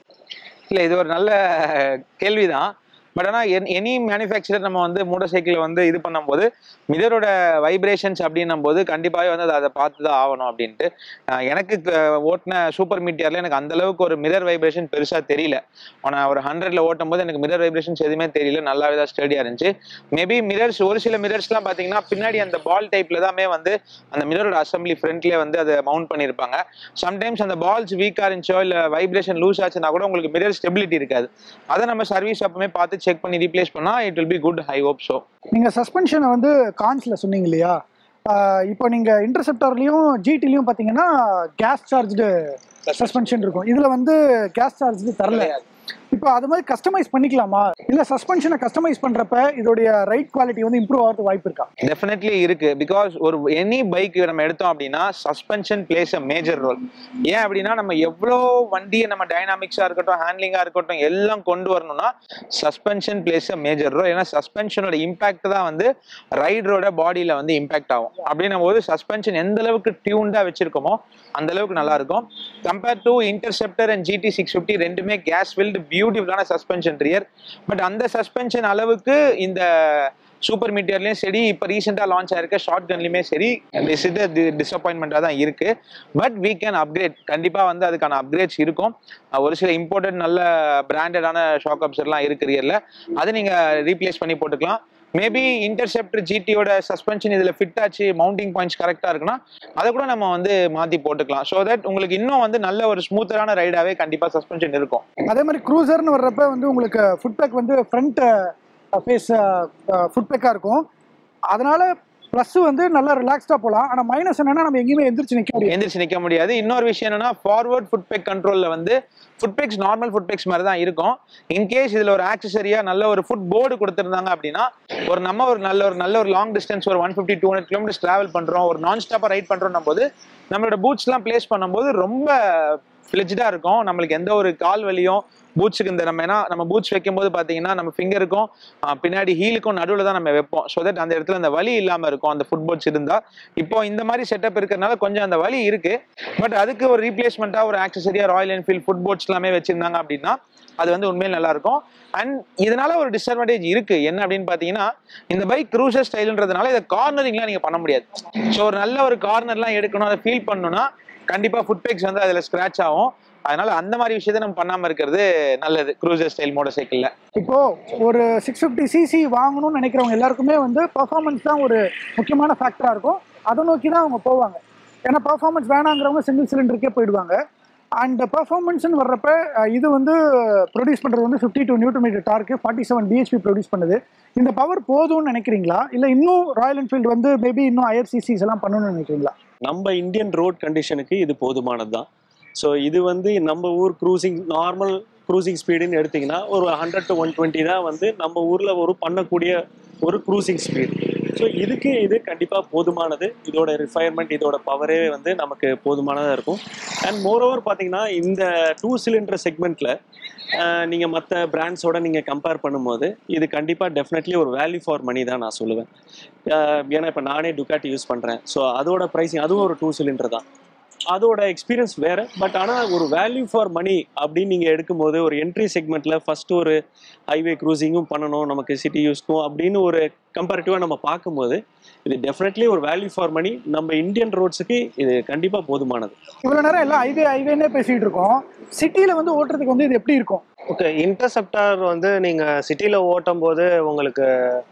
Speaker 4: இல்ல இது ஒரு நல்ல கேள்விதான் பட் ஆனால் எனி மேனுஃபேக்சரர் நம்ம வந்து மோட்டார் சைக்கிள் வந்து இது பண்ணும்போது மிதரோட வைப்ரேஷன்ஸ் அப்படின்னும் போது கண்டிப்பாகவே வந்து அதை- அதை பார்த்து தான் ஆகணும் அப்படின்ட்டு அஹ் எனக்கு க- ஓட்டின சூப்பர் மீட்டியர்ல எனக்கு அந்த அளவுக்கு ஒரு மிரர் வைப்ரேஷன் பெருசா தெரியல ஆனால் ஒரு ஹண்ட்ரட்ல ஓட்டும் போது எனக்கு மிரர் வைப்ரேஷன்ஸ் எதுவுமே தெரியல நல்லாவே தான் ஸ்டடியா இருந்துச்சு மேபி மிரர்ஸ் ஒரு சில மிரர்ஸ்லாம் பார்த்தீங்கன்னா பின்னாடி அந்த பால் டைப்ல தாமே வந்து அந்த மிரரோட அசம்பிளி ஃப்ரண்ட்லேயே வந்து அதை மவுண்ட் பண்ணியிருப்பாங்க சம்டைம்ஸ் அந்த பால்ஸ் வீக்காக இருந்துச்சோ இல்லை வைப்ரேஷன் லூஸ் ஆச்சுன்னா கூட உங்களுக்கு மிரர் ஸ்டெபிலிட்டி இருக்காது அதை நம்ம சர்வீஸ் அப்பமே பார்த்து செக் பண்ணி ரீப்ளேஸ் பண்ணா it will be good I hope so
Speaker 3: நீங்க சஸ்பென்ஷனை வந்து கான்ஸ்ல சொன்னீங்க இல்லையா ஆஹ் இப்போ நீங்க இன்டர்செப்டர்லயும் ஜிடிலையும் பாத்தீங்கன்னா கேஸ் சார்ஜ்டு சஸ்பென்ஷன் இருக்கும் இதுல வந்து கேஸ் சார்ஜ் தரல இப்போ அது மாதிரி கஸ்டமைஸ் பண்ணிக்கலாமா இல்ல சஸ்பென்ஷனை கஸ்டமைஸ் பண்றப்ப இதோடைய ரைட் குவாலிட்டி வந்து இம்ப்ரூவ் ஆகிறதுக்கு வாய்ப்பு இருக்கா
Speaker 4: டெஃபினெட்லி இருக்கு பிகாஸ் ஒரு எனி பைக் நம்ம எடுத்தோம் அப்படின்னா suspension plays a major role ஏன் அப்படின்னா நம்ம எவ்வளோ வண்டியை நம்ம டைனாமிக்ஸா இருக்கட்டும் ஹேண்ட்லிங்கா இருக்கட்டும் எல்லாம் கொண்டு வரணும்னா suspension plays a major role ஏன்னா சஸ்பென்ஷனோட இம்பாக்ட் தான் வந்து ரைடரோட பாடியில வந்து இம்பாக்ட் ஆகும் அப்படின்னும் போது சஸ்பென்ஷன் எந்த அளவுக்கு டியூன்டா வச்சிருக்கோமோ அந்த அளவுக்கு நல்லா இருக்கும் compare to Interceptor and GT six fifty ரெண்டுமே கேஸ் ஃபில்டு பியூட்டிஃபுல்லான சஸ்பென்ஷன் ரியர் பட் அந்த சஸ்பென்ஷன் அளவுக்கு இந்த சூப்பர் மீட்டியர்லயும் சரி இப்போ ரீசெண்டாக லான்ச் ஆயிருக்க ஷார்ட் கன்லையுமே சரி திஸ் இஸ் டிசப்பாயின்மெண்ட்டாக தான் இருக்கு பட் வீ கேன் அப்கிரேட் கண்டிப்பாக வந்து அதுக்கான அப்கிரேட்ஸ் இருக்கும் அஹ் ஒரு சில இம்போர்ட்டட் நல்ல பிராண்டடான ஷாக் அப்சர்லாம் இருக்கு ரியர்ல அதை நீங்கள் ரீப்ளேஸ் பண்ணி போட்டுக்கலாம் மேபி இன்டர்செப்டர் ஜிடியோட சஸ்பென்ஷன் இதில் ஃபிட் ஆச்சு மவுண்டிங் பாயிண்ட்ஸ் கரெக்டாக இருக்குன்னா அதை கூட நம்ம வந்து மாற்றி போட்டுக்கலாம் ஸோ தட் உங்களுக்கு இன்னும் வந்து நல்ல ஒரு ஸ்மூத்தரான ரைடாகவே கண்டிப்பாக சஸ்பென்ஷன் இருக்கும்
Speaker 3: அதே மாதிரி க்ரூசர்னு வர்றப்ப வந்து உங்களுக்கு ஃபுட் பேக் வந்து ஃப்ரண்ட் ஃபேஸ் ஃபுட் பேக்காக இருக்கும் அதனால ப்ளஸ் வந்து நல்லா ரிலாக்ஸ்டாக போகலாம் ஆனால் மைனஸ் என்னன்னா நம்ம எங்கேயுமே எந்திரிச்சு நிற்க முடியாது
Speaker 4: எந்திரிச்சு நிக்க முடியாது இன்னொரு விஷயம் என்னன்னா ஃபார்வர்ட் ஃபுட் பேக் கண்ட்ரோல்ல வந்து foot pegs normal foot pegs மாதிரி தான் இருக்கும் இன்கேஸ் இதுல ஒரு ஆக்சசரியா நல்ல ஒரு ஃபுட் போர்டு கொடுத்திருந்தாங்க அப்படின்னா ஒரு நம்ம ஒரு நல்ல ஒரு நல்ல ஒரு லாங் டிஸ்டன்ஸ் ஒரு one fifty two hundred kilometres travel பண்றோம் ஒரு நான் ஸ்டாப்பா ரைட் பண்றோம் போது நம்மளோட பூட்ஸ்லாம் பிளேஸ் பண்ணும்போது ரொம்ப ஃபிளிஜ்டா இருக்கும் நம்மளுக்கு எந்த ஒரு கால் வலியும் பூட்ஸுக்கு இந்த நம்ம ஏன்னா நம்ம பூட்ஸ் வைக்கும்போது பார்த்தீங்கன்னா நம்ம ஃபிங்கருக்கும் பின்னாடி ஹீலுக்கும் நடுவில் தான் நம்ம வைப்போம் ஸோ தட் அந்த இடத்துல அந்த வலி இல்லாமல் இருக்கும் அந்த ஃபுட் போட்ஸ் இருந்தால் இப்போ இந்த மாதிரி செட்டப் இருக்கிறதுனால கொஞ்சம் அந்த வலி இருக்கு பட் அதுக்கு ஒரு ரீப்ளேஸ்மெண்ட்டாக ஒரு ஆக்சசரியா ராயல் என்ஃபீல்ட் ஃபுட் போட்ஸ் எல்லாமே வச்சிருந்தாங்க அப்படின்னா அது வந்து உண்மையில் நல்லா இருக்கும் அண்ட் இதனால ஒரு டிஸ்அட்வான்டேஜ் இருக்கு என்ன அப்படின்னு பார்த்தீங்கன்னா இந்த பைக் க்ரூசர் ஸ்டைலுன்றதுனால இதை கார்னரிங்லாம் நீங்க பண்ண முடியாது ஸோ ஒரு நல்ல ஒரு கார்னர்லாம் எடுக்கணும் அதை ஃபீல் பண்ணணும்னா கண்டிப்பா ஃபுட் பேக்ஸ் வந்து அதில் ஸ்க்ராட்ச் ஆகும் அதனால அந்த மாதிரி விஷயத்த நம்ம பண்ணாம இருக்கிறது நல்லது க்ரூசர் ஸ்டைல் மோட்டர் சைக்கிள்ல
Speaker 3: இப்போ ஒரு சிக்ஸ் ஃபிஃப்டி சிசி வாங்கணும்னு நினைக்கிறவங்க எல்லாருக்குமே வந்து பர்ஃபார்மன்ஸ் தான் ஒரு முக்கியமான ஃபேக்டராக இருக்கும் அதை நோக்கி தான் அவங்க போவாங்க ஏன்னா பர்ஃபார்மன்ஸ் வேணாங்கிறவங்க சிங்கிள் சிலிண்டருக்கே போயிடுவாங்க அண்ட் பர்ஃபார்மன்ஸ்னு வர்றப்ப அஹ், இது வந்து ப்ரொடியூஸ் பண்ணுறது வந்து fifty two newton metre torque forty seven BHP produce பண்ணுது இந்த பவர் போதும்னு நினைக்கிறீங்களா இல்லை இன்னும் ராயல் என்ஃபீல்டு வந்து மேபி இன்னும் ஹையர் சிசிஸ் எல்லாம் பண்ணணும்னு நினைக்கிறீங்களா
Speaker 1: நம்ம இந்தியன் ரோட் கண்டிஷனுக்கு இது போதுமானது தான் ஸோ இது வந்து நம்ம ஊர் க்ரூசிங் நார்மல் க்ரூசிங் ஸ்பீடுன்னு எடுத்திங்கன்னா ஒரு ஹண்ட்ரட் டு ஒன் டுவெண்ட்டி தான் வந்து நம்ம ஊரில் ஒரு பண்ணக்கூடிய ஒரு க்ரூசிங் ஸ்பீடு ஸோ இதுக்கு இது கண்டிப்பாக போதுமானது இதோட ரிஃபைர்மெண்ட் இதோட பவரே வந்து நமக்கு போதுமானதாக இருக்கும் அண்ட் மோரோவர் பார்த்தீங்கன்னா இந்த டூ சிலிண்டர் செக்மெண்ட்டில் நீங்கள் மற்ற பிராண்ட்ஸோட நீங்கள் கம்பேர் பண்ணும்போது இது கண்டிப்பாக டெஃபினெட்லி ஒரு வேல்யூ ஃபார் மணி தான் நான் சொல்லுவேன் அஹ் ஏன்னா இப்போ நானே டுக்காட்டி யூஸ் பண்ணுறேன் ஸோ அதோட ப்ரைஸிங் அதுவும் ஒரு டூ சிலிண்டர் தான் அதோட எக்ஸ்பீரியன்ஸ் வேற பட் ஆனால் ஒரு வேல்யூ ஃபார் மணி அப்படின்னு நீங்கள் எடுக்கும்போது ஒரு என்ட்ரி செக்மெண்ட்டில் ஃபர்ஸ்ட் ஒரு ஹைவே க்ரூசிங்கும் பண்ணணும் நமக்கு சிட்டி யூஸ்க்கும் அப்படின்னு ஒரு கம்பேரிட்டிவாக நம்ம பார்க்கும்போது இது டெஃபினெட்லி ஒரு வேல்யூ ஃபார் மணி நம்ம இந்தியன் ரோட்ஸுக்கு இது கண்டிப்பாக போதுமானது
Speaker 3: இவ்வளோ நேரம் எல்லாம் ஹைவே ஹைவேனே பேசிகிட்டு இருக்கோம் சிட்டியில் வந்து ஓட்டுறதுக்கு வந்து இது எப்படி இருக்கும்
Speaker 2: ஓகே இன்டர்செப்டார் வந்து நீங்க சிட்டில ஓட்டும் போது உங்களுக்கு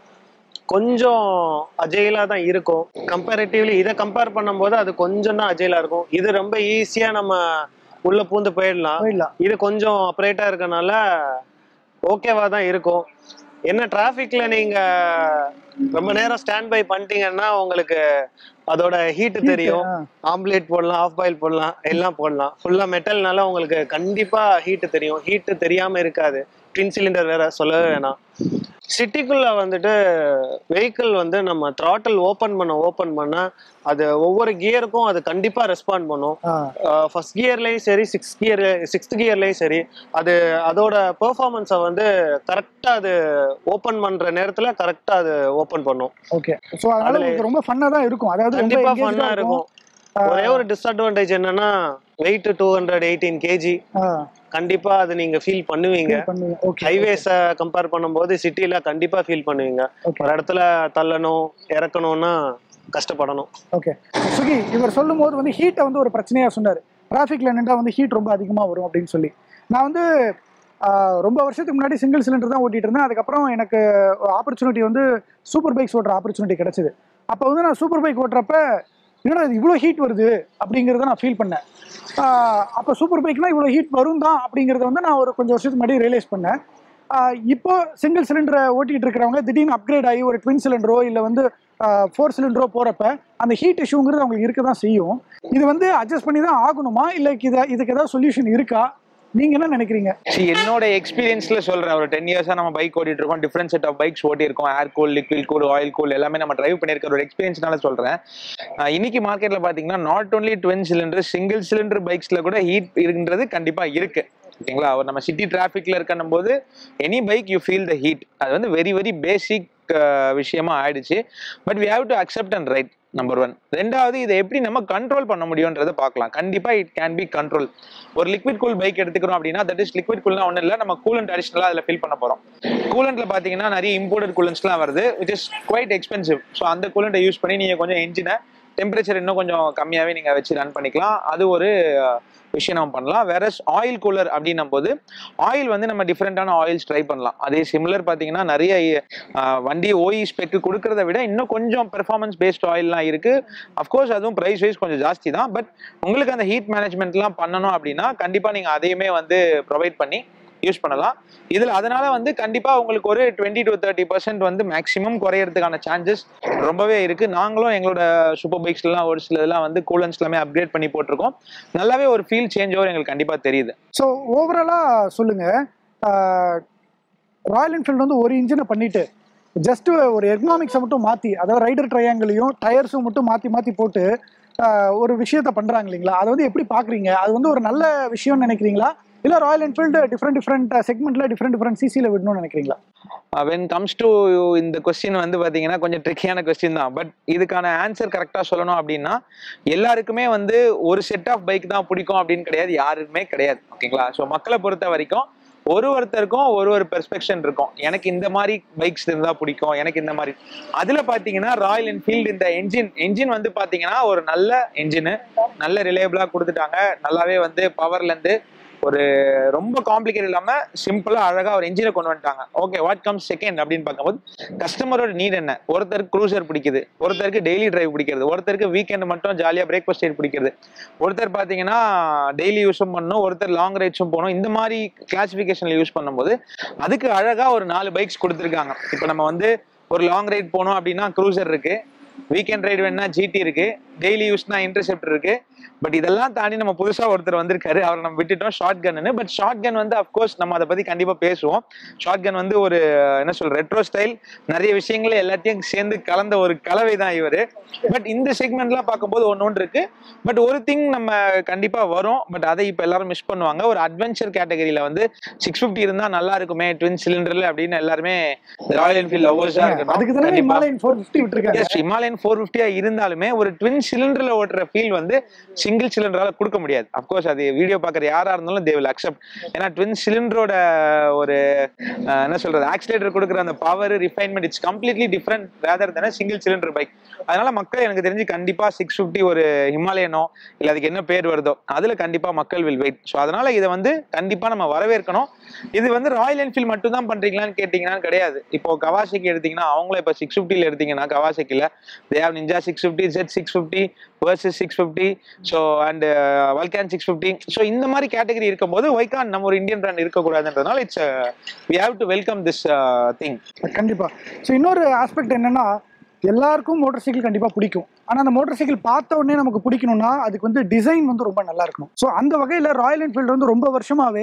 Speaker 2: கொஞ்சம் அஜயிலா தான் இருக்கும் கம்பேரிட்டிவ்லி இதை கம்பேர் பண்ணும்போது அது கொஞ்சம் தான் அஜயிலா இருக்கும் இது ரொம்ப ஈஸியா நம்ம உள்ள பூந்து போயிடலாம்
Speaker 3: போயிடலாம்
Speaker 2: இது கொஞ்சம் அப்ரேட்டா இருக்கனால ஓகேவா தான் இருக்கும் என்ன டிராஃபிக்ல நீங்க ரொம்ப நேரம் ஸ்டாண்ட் பை பண்ணிட்டீங்கன்னா உங்களுக்கு அதோட ஹீட் தெரியும் ஆம்லேட் போடலாம் ஆஃப் பாயில் போடலாம் எல்லாம் போடலாம் ஃபுல்லா மெட்டல்னால உங்களுக்கு கண்டிப்பா ஹீட் தெரியும் ஹீட் தெரியாம இருக்காது ட்வின் சிலிண்டர் வேற சொல்லவே வேணாம் சிட்டிக்குள்ள வந்துட்டு வெஹிக்கிள் வந்து நம்ம throttle ஓப்பன் பண்ண ஓப்பன் பண்ண அது ஒவ்வொரு கியருக்கும் அது கண்டிப்பா ரெஸ்பாண்ட் பண்ணும்
Speaker 3: ஆ,
Speaker 2: ஃபர்ஸ்ட் கியர்லயும் சரி சிக்ஸ் கியர் சிக்ஸ்த் கியர்லயும் சரி அது அதோட பெர்ஃபார்மன்ஸை வந்து கரெக்டா அது ஓப்பன் பண்ற நேரத்துல கரெக்டா அது ஓப்பன் பண்ணும்
Speaker 3: ஓகே ஸோ அதனால
Speaker 2: அதுல-
Speaker 3: உங்களுக்கு ரொம்ப ஃபன்னா தான் இருக்கும் அதாவது ரொம்ப
Speaker 2: கண்டிப்பா
Speaker 3: engaged-ஆ
Speaker 2: ஃபன்னா இருக்கும் ஒரே ஒரு டிஸ்அட்வான்டேஜ் என்னன்னா weight two hundred eighteen KG
Speaker 3: ah,
Speaker 2: கண்டிப்பா அது நீங்க ஃபீல் பண்ணுவீங்க
Speaker 3: feel பண்ணுவீங்க ஓகே
Speaker 2: ஹைவேஸ கம்பேர் பண்ணும்போது சிட்டில கண்டிப்பா ஃபீல் பண்ணுவீங்க
Speaker 3: ஓகே
Speaker 2: ஒரு இடத்துல தள்ளணும் இறக்கணும்னா கஷ்டப்படணும்
Speaker 3: ஓகே சுகி இவர் சொல்லும் போது வந்து ஹீட்டை வந்து ஒரு பிரச்சனையா சொன்னார் டிராஃபிக்ல நின்றா வந்து ஹீட் ரொம்ப அதிகமாக வரும் அப்படின்னு சொல்லி நான் வந்து ஆஹ், ரொம்ப வருஷத்துக்கு முன்னாடி சிங்கிள் சிலிண்டர் தான் ஓட்டிட்டு இருந்தேன் அதுக்கப்புறம் எனக்கு ஆப்பர்ச்சுனிட்டி வந்து சூப்பர் பைக்ஸ் ஓட்டுற ஆப்பர்ச்சுனிட்டி கிடைச்சது அப்போ வந்து நான் சூப்பர் பைக் ஓட்டுறப்ப என்னடா இது இவ்வளோ ஹீட் வருது அப்படிங்கிறத நான் ஃபீல் பண்ணேன் ஆஹ், அப்போ சூப்பர் பைக்னா இவ்வளோ ஹீட் வரும் தான் அப்படிங்கிறத வந்து நான் ஒரு கொஞ்சம் வருஷத்துக்கு முன்னாடி ரியலைஸ் பண்ணேன் ஆஹ், இப்போ சிங்கிள் சிலிண்டரை ஓட்டிட்டு இருக்கிறவங்க திடீர்னு அப்கிரேட் ஆகி ஒரு ட்வின் சிலிண்டரோ இல்லை வந்து ஃபோர் சிலிண்டரோ போறப்ப அந்த ஹீட் இஷ்யூங்கிறது அவங்களுக்கு இருக்க தான் செய்யும் இது வந்து அட்ஜஸ்ட் பண்ணி தான் ஆகணுமா இல்லை இது இதுக்கு ஏதாவது சொல்யூஷன் இருக்கா நீங்க என்ன நினைக்கிறீங்க
Speaker 4: See, என்னோட எக்ஸ்பீரியன்ஸ்ல சொல்றேன் ஒரு டென் இயர்ஸா நம்ம பைக் ஓட்டிட்டு இருக்கோம் டிஃப்ரெண்ட் செட் ஆஃப் பைக்ஸ் ஓட்டி இருக்கோம் air cool liquid cool oil cool எல்லாமே நம்ம டிரைவ் பண்ணிருக்கிற ஒரு எக்ஸ்பீரியன்ஸ்னால சொல்றேன் ஆஹ் இன்னைக்கு மார்க்கெட்ல பாத்தீங்கன்னா not only twin cylinder single cylinder பைக்ஸ்ல கூட ஹீட் இருக்குன்றது கண்டிப்பா இருக்கு ஓகேங்களா ஒரு நம்ம சிட்டி டிராஃபிக்ல இருக்கணும் போது any bike you feel the heat அது வந்து வெரி வெரி பேசிக் விஷயமா ஆயிடுச்சு but we have to accept and right number one ரெண்டாவது இதை எப்படி நம்ம கண்ட்ரோல் பண்ண முடியும்ன்றதை பார்க்கலாம் கண்டிப்பா இட் கேன் பி கண்ட்ரோல் ஒரு லிக்விட் கூல் பைக் எடுத்துக்கிறோம் அப்படின்னா தட் இஸ் லிக்விட் கூல்னா ஒன்றும் இல்லை நம்ம கூலண்ட் அடிஷனலாக அதில் ஃபில் பண்ண போகிறோம் கூலண்ட்ல பார்த்தீங்கன்னா நிறைய இம்போர்ட்டட் கூலண்ட்ஸ்லாம் வருது which is quite expensive so அந்த கூலண்ட்டை யூஸ் பண்ணி நீங்கள் கொஞ்சம் என்ஜினை டெம்பரேச்சர் இன்னும் கொஞ்சம் கம்மியாகவே நீங்கள் வச்சு ரன் பண்ணிக்கலாம் அது ஒரு அஹ், விஷயம் நம்ம பண்ணலாம் வேற ஆயில் கூலர் அப்படின்னும் போது ஆயில் வந்து நம்ம டிஃப்ரெண்டான ஆயில்ஸ் ட்ரை பண்ணலாம் அதே சிமிலர் பார்த்தீங்கன்னா நிறைய அஹ், வண்டி ஓஇ ஸ்பெக் கொடுக்கறத விட இன்னும் கொஞ்சம் பெர்ஃபார்மன்ஸ் பேஸ்ட் ஆயில்லாம் இருக்கு அஃப்கோர்ஸ் அதுவும் ப்ரைஸ் வைஸ் கொஞ்சம் ஜாஸ்தி தான் பட் உங்களுக்கு அந்த ஹீட் மேனேஜ்மெண்ட்லாம் பண்ணணும் அப்படின்னா கண்டிப்பாக நீங்கள் அதையுமே வந்து ப்ரொவைட் பண்ணி யூஸ் பண்ணலாம் இதில் அதனால வந்து கண்டிப்பாக உங்களுக்கு ஒரு டுவெண்ட்டி டு தேர்ட்டி பர்சன்ட் வந்து மேக்ஸிமம் குறையறதுக்கான சான்சஸ் ரொம்பவே இருக்கு நாங்களும் எங்களோட சூப்பர் பைக்ஸ்லாம் ஒரு சில இதெல்லாம் வந்து கூலன்ஸ் எல்லாமே அப்கிரேட் பண்ணி போட்டிருக்கோம் நல்லாவே ஒரு ஃபீல் சேஞ்ச் ஓவர் எங்களுக்கு கண்டிப்பாக தெரியுது
Speaker 3: ஸோ ஓவராலாக சொல்லுங்க ராயல் என்ஃபீல்டு வந்து ஒரு இன்ஜினை பண்ணிட்டு ஜஸ்ட் ஒரு எக்கனாமிக்ஸை மட்டும் மாற்றி அதாவது ரைடர் ட்ரையாங்கிளையும் டயர்ஸும் மட்டும் மாற்றி மாற்றி போட்டு ஆஹ், ஒரு விஷயத்த பண்ணுறாங்க இல்லைங்களா அதை வந்து எப்படி பார்க்குறீங்க அது வந்து ஒரு நல்ல விஷயம்னு நினைக்கிறீங்களா இல்லை ராயல் என்ஃபீல்டு டிஃப்ரெண்ட் டிஃப்ரெண்ட் செக்மெண்ட்டில் டிஃப்ரெண்ட் டிஃப்ரெண்ட் சிசியில் விடணும்னு நினைக்கிறீங்களா
Speaker 4: வென் கம்ஸ் டு இந்த கொஸ்டின் வந்து பார்த்தீங்கன்னா கொஞ்சம் ட்ரிக்கியான கொஸ்டின் தான் பட் இதுக்கான ஆன்சர் கரெக்டாக சொல்லணும் அப்படின்னா எல்லாருக்குமே வந்து ஒரு செட் ஆஃப் பைக் தான் பிடிக்கும் அப்படின்னு கிடையாது யாருமே கிடையாது ஓகேங்களா ஸோ மக்களை பொறுத்த வரைக்கும் ஒரு ஒருத்தருக்கும் ஒரு ஒரு பெர்ஸ்பெக்ஷன் இருக்கும் எனக்கு இந்த மாதிரி பைக்ஸ் இருந்தா பிடிக்கும் எனக்கு இந்த மாதிரி அதுல பாத்தீங்கன்னா ராயல் என்ஃபீல்டு இந்த என்ஜின் என்ஜின் வந்து பாத்தீங்கன்னா ஒரு நல்ல என்ஜின் நல்ல ரிலேபிளா கொடுத்துட்டாங்க நல்லாவே வந்து பவர்ல இருந்து ஒரு ரொம்ப காம்ப்ளிகேட் இல்லாம சிம்பிளா அழகா ஒரு என்ஜினை கொண்டு வந்துட்டாங்க ஓகே வாட் கம்ஸ் செகண்ட் அப்படின்னு பார்க்கும்போது கஸ்டமரோட நீட் என்ன ஒருத்தருக்கு க்ரூசர் பிடிக்குது ஒருத்தருக்கு டெய்லி டிரைவ் பிடிக்கிறது ஒருத்தருக்கு வீக்கெண்ட் மட்டும் ஜாலியா பிரேக்ஃபாஸ்ட் ரைட் பிடிக்கிறது ஒருத்தர் பாத்தீங்கன்னா டெய்லி யூஸும் பண்ணணும் ஒருத்தர் லாங் ரைட்ஸும் போகணும் இந்த மாதிரி கிளாசிஃபிகேஷன்ல யூஸ் பண்ணும்போது அதுக்கு அழகா ஒரு நாலு பைக்ஸ் கொடுத்துருக்காங்க இப்போ நம்ம வந்து ஒரு லாங் ரைட் போனோம் அப்படின்னா க்ரூசர் இருக்கு வீக்கெண்ட் ரைடு வேணா ஜிடி இருக்கு டெய்லி யூஸ்னா இன்டர்செப்டர் இருக்கு பட் இதெல்லாம் தாண்டி நம்ம புதுசா ஒருத்தர் வந்திருக்காரு அவரை நம்ம விட்டுட்டோம் ஷார்ட் கன்னு பட் ஷார்ட் கன் வந்து அஃப்கோர்ஸ் நம்ம அதை பத்தி கண்டிப்பா பேசுவோம் ஷார்ட் கன் வந்து ஒரு என்ன சொல்ற ரெட்ரோ ஸ்டைல் நிறைய விஷயங்களை எல்லாத்தையும் சேர்ந்து கலந்த ஒரு கலவை தான் இவரு பட் இந்த செக்மெண்ட்லாம் பார்க்கும்போது ஒன்று ஒன்று இருக்கு பட் ஒரு திங் நம்ம கண்டிப்பா வரும் பட் அதை இப்போ எல்லாரும் மிஸ் பண்ணுவாங்க ஒரு அட்வென்ச்சர் கேட்டகரியில வந்து சிக்ஸ் ஃபிஃப்டி இருந்தா நல்லா இருக்குமே ட்வின் சிலிண்டர்ல அப்படின்னு எல்லாருமே ராயல் என்ஃபீல்ட் லவர்ஸா
Speaker 3: அதுக்கு தானே
Speaker 4: இருக்கட்டும்
Speaker 3: ஹிமாலயன் ஃபோர் ஃபிஃப்டி விட்டுருக்காங்க
Speaker 4: எஸ் ஹிமாலயன் ஃபோர் ஃபிஃப்டியா இருந்தாலுமே ஒரு ட்வின் சிலிண்டர்ல ஓட்டுற ஃபீல் வந்து சிங்கிள் சிலிண்டரால கொடுக்க முடியாது அப்கோர்ஸ் அது வீடியோ பார்க்குற யாரா இருந்தாலும் தே வில் அக்செப்ட் ஏன்னா ட்வின் சிலிண்டரோட ஒரு அஹ், என்ன சொல்றது ஆக்சிலேட்டர் கொடுக்குற அந்த power refinement it's completely different rather தானே சிங்கிள் சிலிண்டர் பைக் அதனால மக்கள் எனக்கு தெரிஞ்சு கண்டிப்பா சிக்ஸ் ஃபிஃப்டி ஒரு ஹிமாலயனோ இல்ல அதுக்கு என்ன பேர் வருதோ அதுல கண்டிப்பா மக்கள் வில் வெயிட் ஸோ அதனால இதை வந்து கண்டிப்பா நம்ம வரவேற்கணும் இது வந்து ராயல் என்ஃபீல்ட் மட்டும் தான் பண்றீங்களான்னு கேட்டீங்கன்னா கிடையாது இப்போ கவாசிக்கு எடுத்தீங்கன்னா அவங்கள இப்போ சிக்ஸ் ஃபிஃப்டியில் எடுத்தீங்கன்னா கவாசிக்கில் they have Ninja six fifty Z six fifty versus six fifty so and Vulcan six fifty so இந்த மாதிரி கேட்டகரி இருக்கும்போது ஒய்கான் நம்ம ஒரு இந்தியன் பிராண்ட் இருக்கக்கூடாதுன்றதுனால it's we have to welcome this thing
Speaker 3: கண்டிப்பா ஸோ இன்னொரு ஆஸ்பெக்ட் என்னன்னா எல்லாருக்கும் மோட்டார் சைக்கிள் கண்டிப்பா பிடிக்கும் ஆனா அந்த மோட்டார் சைக்கிள் பார்த்த உடனே நமக்கு பிடிக்கணும்னா அதுக்கு வந்து டிசைன் வந்து ரொம்ப நல்லா இருக்கணும் ஸோ அந்த வகையில ராயல் என்ஃபீல்டு வந்து ரொம்ப வருஷமாவே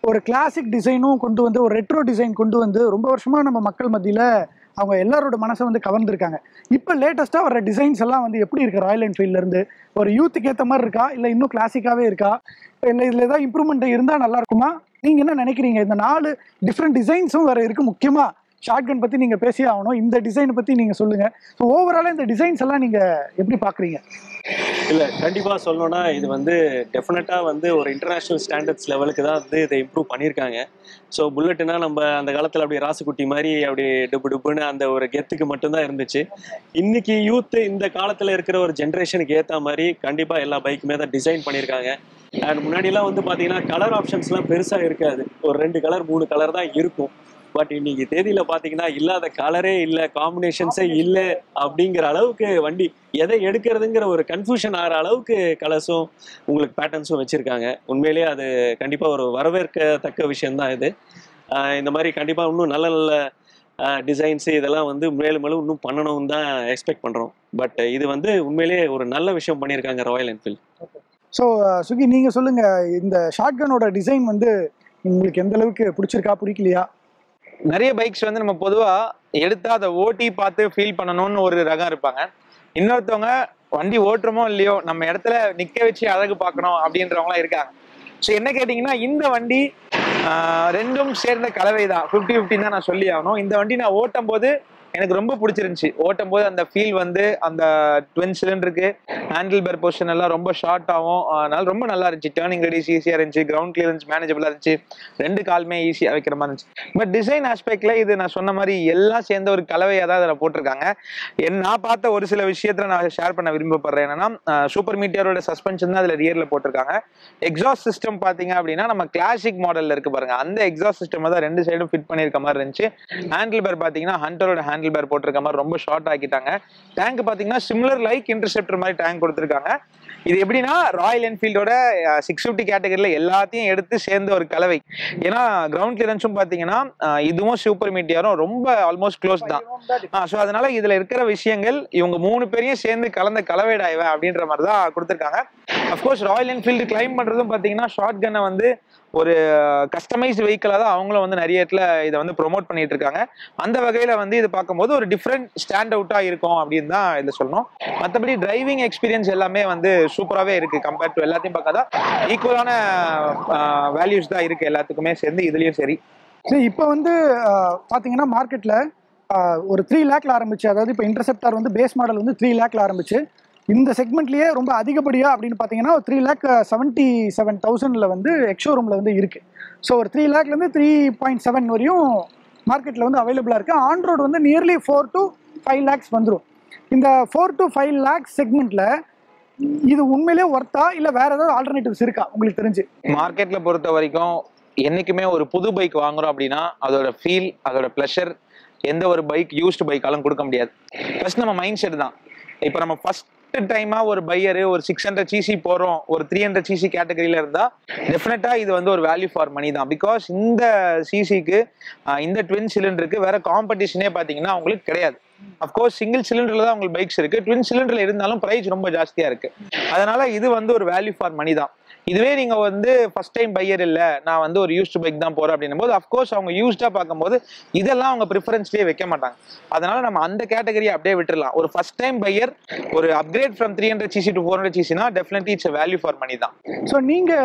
Speaker 3: ஒரு கிளாசிக் டிசைனும் கொண்டு வந்து ஒரு ரெட்ரோ டிசைன் கொண்டு வந்து ரொம்ப வருஷமா நம்ம மக்கள் மத்தியில அவங்க எல்லாரோட மனசை வந்து கவர்ந்திருக்காங்க இப்போ லேட்டஸ்ட்டாக வர டிசைன்ஸ் எல்லாம் வந்து எப்படி இருக்கு ராயல் என்ஃபீல்ட்ல இருந்து ஒரு யூத்துக்கு ஏற்ற மாதிரி இருக்கா இல்லை இன்னும் கிளாசிக்காவே இருக்கா இல்லை இதில் ஏதாவது இம்ப்ரூவ்மெண்ட் இருந்தால் நல்லா இருக்குமா நீங்கள் என்ன நினைக்கிறீங்க இந்த நாலு டிஃப்ரெண்ட் டிசைன்ஸும் வேற இருக்கு முக்கியமாக ஷார்ட்கன் பற்றி நீங்கள் பேசியே ஆகணும் இந்த டிசைனை பற்றி நீங்கள் சொல்லுங்கள் ஸோ ஓவராலாக இந்த டிசைன்ஸ் எல்லாம் நீங்கள் எப்படி பார்க்குறீங்க
Speaker 1: இல்ல கண்டிப்பா சொல்லணும்னா இது வந்து டெஃபினட்டா வந்து ஒரு இன்டர்நேஷனல் ஸ்டாண்டர்ட்ஸ் லெவலுக்கு தான் வந்து இதை இம்ப்ரூவ் பண்ணியிருக்காங்க ஸோ புல்லட்டுனா நம்ம அந்த காலத்துல அப்படியே ராசுக்குட்டி மாதிரி அப்படி டுப்பு டுப்புன்னு அந்த ஒரு கெத்துக்கு மட்டும்தான் இருந்துச்சு இன்னைக்கு யூத் இந்த காலத்துல இருக்கிற ஒரு ஜென்ரேஷனுக்கு ஏத்த மாதிரி கண்டிப்பா எல்லா பைக்குமே தான் டிசைன் பண்ணியிருக்காங்க அண்ட் முன்னாடிலாம் வந்து பாத்தீங்கன்னா கலர் ஆப்ஷன்ஸ்லாம் பெருசா இருக்காது ஒரு ரெண்டு கலர் மூணு கலர் தான் இருக்கும் பட் இன்னைக்கு தேதியில பாத்தீங்கன்னா இல்லாத கலரே இல்ல காம்பினேஷன்ஸே இல்ல அப்படிங்கிற அளவுக்கு வண்டி எதை எடுக்கிறதுங்கிற ஒரு கன்ஃபியூஷன் ஆகிற அளவுக்கு கலர்ஸும் உங்களுக்கு பேட்டர்ன்ஸும் வச்சிருக்காங்க உண்மையிலேயே அது கண்டிப்பா ஒரு வரவேற்கத்தக்க விஷயம்தான் இது ஆஹ் இந்த மாதிரி கண்டிப்பா இன்னும் நல்ல நல்ல டிசைன்ஸ் இதெல்லாம் வந்து மேலும் மேலும் இன்னும் பண்ணணும்னு தான் எக்ஸ்பெக்ட் பண்றோம் பட் இது வந்து உண்மையிலேயே ஒரு நல்ல விஷயம் பண்ணியிருக்காங்க ராயல் என்ஃபீல்ட்
Speaker 3: ஸோ சுகி நீங்கள் சொல்லுங்கள் இந்த ஷார்ட்கனோட டிசைன் வந்து உங்களுக்கு எந்த அளவுக்கு பிடிச்சிருக்கா பிடிக்கலையா
Speaker 4: நிறைய பைக்ஸ் வந்து நம்ம பொதுவா எடுத்தா அதை ஓட்டி பார்த்து ஃபீல் பண்ணணும்னு ஒரு ரகம் இருப்பாங்க இன்னொருத்தவங்க வண்டி ஓட்டுறோமோ இல்லையோ நம்ம இடத்துல நிக்க வச்சு அழகு பார்க்கணும் அப்படின்றவங்களாம் இருக்காங்க ஸோ என்ன கேட்டிங்கன்னா இந்த வண்டி ஆஹ், ரெண்டும் சேர்ந்த கலவை தான் ஃபிஃப்டி ஃபிஃப்டின் தான் நான் சொல்லி ஆகணும் இந்த வண்டி நான் ஓட்டும் போது எனக்கு ரொம்ப பிடிச்சிருந்துச்சு ஓட்டும் போது அந்த ஃபீல் வந்து அந்த ட்வின் சிலிண்டருக்கு ஹேண்டில் பேர் பொசிஷன் எல்லாம் ரொம்ப ஷார்ட் ஆகும் அதனால ரொம்ப நல்லா இருந்துச்சு டேர்னிங் ரெடிஸ் ஈஸியாக இருந்துச்சு கிரவுண்ட் கிளியரன்ஸ் மேனேஜபிளாக இருந்துச்சு ரெண்டு காலுமே ஈஸியாக வைக்கிற மாதிரி இருந்துச்சு பட் டிசைன் ஆஸ்பெக்ட்ல இது நான் சொன்ன மாதிரி எல்லாம் சேர்ந்த ஒரு கலவையாக தான் அதில் போட்டிருக்காங்க என் நான் பார்த்த ஒரு சில விஷயத்துல நான் ஷேர் பண்ண விரும்பப்படுறேன் என்னன்னா சூப்பர் மீட்டியரோட சஸ்பென்ஷன் தான் அதில் ரியரில் போட்டிருக்காங்க எக்ஸாஸ்ட் சிஸ்டம் பார்த்தீங்க அப்படின்னா நம்ம கிளாசிக் மாடலில் இருக்கு பாருங்க அந்த எக்ஸாஸ்ட் சிஸ்டம் தான் ரெண்டு சைடும் ஃபிட் பண்ணியிருக்க மாதிரி இருந்துச்சு ஹேண்டில் பேர் பார்த்தீங்கன்னா ஹண்டரோட ஹேண்டில் பேர் போட்டிருக்க மாதிரி ரொம்ப ஷார்ட் ஆக்கிட்டாங்க டேங்க் பார்த்தீங்கன்னா சிமிலர் லைக் இன்டர்செப்டர் மாதிரி டேங்க் கொடுத்துருக்காங்க இது எப்படின்னா ராயல் என்ஃபீல்டோட சிக்ஸ் ஃபிஃப்டி கேட்டகரியில் எல்லாத்தையும் எடுத்து சேர்ந்த ஒரு கலவை ஏன்னா கிரவுண்ட் கிளியரன்ஸும் பார்த்தீங்கன்னா அஹ், இதுவும் சூப்பர் மீட்டியாரும் ரொம்ப ஆல்மோஸ்ட் க்ளோஸ் தான் ஸோ அதனால இதுல இருக்கிற விஷயங்கள் இவங்க மூணு பேரையும் சேர்ந்து கலந்த கலவைடா இவன் அப்படின்ற மாதிரி தான் கொடுத்துருக்காங்க அஃப்கோர்ஸ் ராயல் என்ஃபீல்டு கிளைம் பண்றதும் பார்த்தீங்கன்னா ஷார்ட் கன்னை வந்து ஒரு கஸ்டமைஸ்டு வெஹிக்கிளாக தான் அவங்களும் வந்து நிறைய இடத்துல இதை வந்து ப்ரோமோட் பண்ணிட்டு இருக்காங்க அந்த வகையில வந்து இது பார்க்கும்போது ஒரு டிஃப்ரெண்ட் ஸ்டாண்ட் அவுட்டா இருக்கும் அப்படின்னு தான் இதில் சொல்லணும் மற்றபடி டிரைவிங் எக்ஸ்பீரியன்ஸ் எல்லாமே வந்து சூப்பராகவே இருக்கு கம்பேர்ட் டு எல்லாத்தையும் பார்த்தா ஈக்குவலான வேல்யூஸ் தான் இருக்கு எல்லாத்துக்குமே சேர்ந்து இதுலயும் சரி
Speaker 3: சரி இப்போ வந்து ஆஹ், பாத்தீங்கன்னா மார்க்கெட்ல ஒரு த்ரீ லேக்ல ஆரம்பிச்சு அதாவது இப்போ இன்டர்செப்டார் வந்து பேஸ் மாடல் வந்து த்ரீ லேக்ல ஆரம்பிச்சு இந்த செக்மெண்ட்லயே ரொம்ப அதிகப்படியா அப்படின்னு பார்த்தீங்கன்னா த்ரீ லேக் செவன்ட்டி செவன் தௌசண்ட்ல வந்து எக்ஷோரூம்ல வந்து இருக்கு ஸோ ஒரு த்ரீ லேக்லேருந்து த்ரீ பாயிண்ட் செவன் வரையும் மார்க்கெட்டில் வந்து அவைலபிளாக இருக்குது ஆன்ரோடு வந்து nearly four to five lakhs வந்துடும் இந்த ஃபோர் to ஃபைவ் லேக்ஸ் செக்மெண்ட்டில் இது உண்மையிலேயே ஒர்த்தா இல்லை வேற ஏதாவது ஆல்டர்னேட்டிவ்ஸ் இருக்கா உங்களுக்கு தெரிஞ்சு
Speaker 4: மார்க்கெட்ல பொறுத்த வரைக்கும் என்னைக்குமே ஒரு புது பைக் வாங்குறோம் அப்படின்னா அதோட ஃபீல் அதோட ப்ளஷர் எந்த ஒரு பைக் யூஸ்டு பைக்காலும் கொடுக்க முடியாது ஃபர்ஸ்ட் நம்ம மைண்ட் செட் தான் இப்போ நம்ம ஃபர்ஸ்ட் டைமா ஒரு பையரு ஒரு சிக்ஸ் ஹண்ட்ரட் சிசி போறோம் ஒரு த்ரீ ஹண்ட்ரட் சிசி கேட்டகரியில இருந்தா டெஃபினட்டா இது வந்து ஒரு வேல்யூ ஃபார் மணி தான் பிகாஸ் இந்த சிசிக்கு இந்த ட்வின் சிலிண்டருக்கு வேற காம்படிஷனே பாத்தீங்கன்னா அவங்களுக்கு கிடையாது அஃப்கோர்ஸ் சிங்கிள் சிலிண்டர்ல தான் உங்களுக்கு பைக்ஸ் இருக்கு ட்வின் சிலிண்டர்ல இருந்தாலும் பிரைஸ் ரொம்ப ஜாஸ்தியா இருக்கு அதனால இது வந்து ஒரு வேல்யூ ஃபார் மணி தான் இதுவே நீங்க வந்து ஃபர்ஸ்ட் டைம் பையர் இல்ல நான் வந்து ஒரு யூஸ்டு பைக் தான் போறேன் அப்படின்னும் போது அஃப்கோர்ஸ் அவங்க யூஸ்டா பார்க்கும்போது இதெல்லாம் அவங்க ப்ரிஃபரன்ஸ்லயே வைக்க மாட்டாங்க அதனால நம்ம அந்த கேட்டகரியை அப்படியே விட்டுறலாம் ஒரு ஃபர்ஸ்ட் டைம் பையர் ஒரு upgrade from three hundred CC to four hundred சிசினா definitely it's value for money தான்
Speaker 3: ஸோ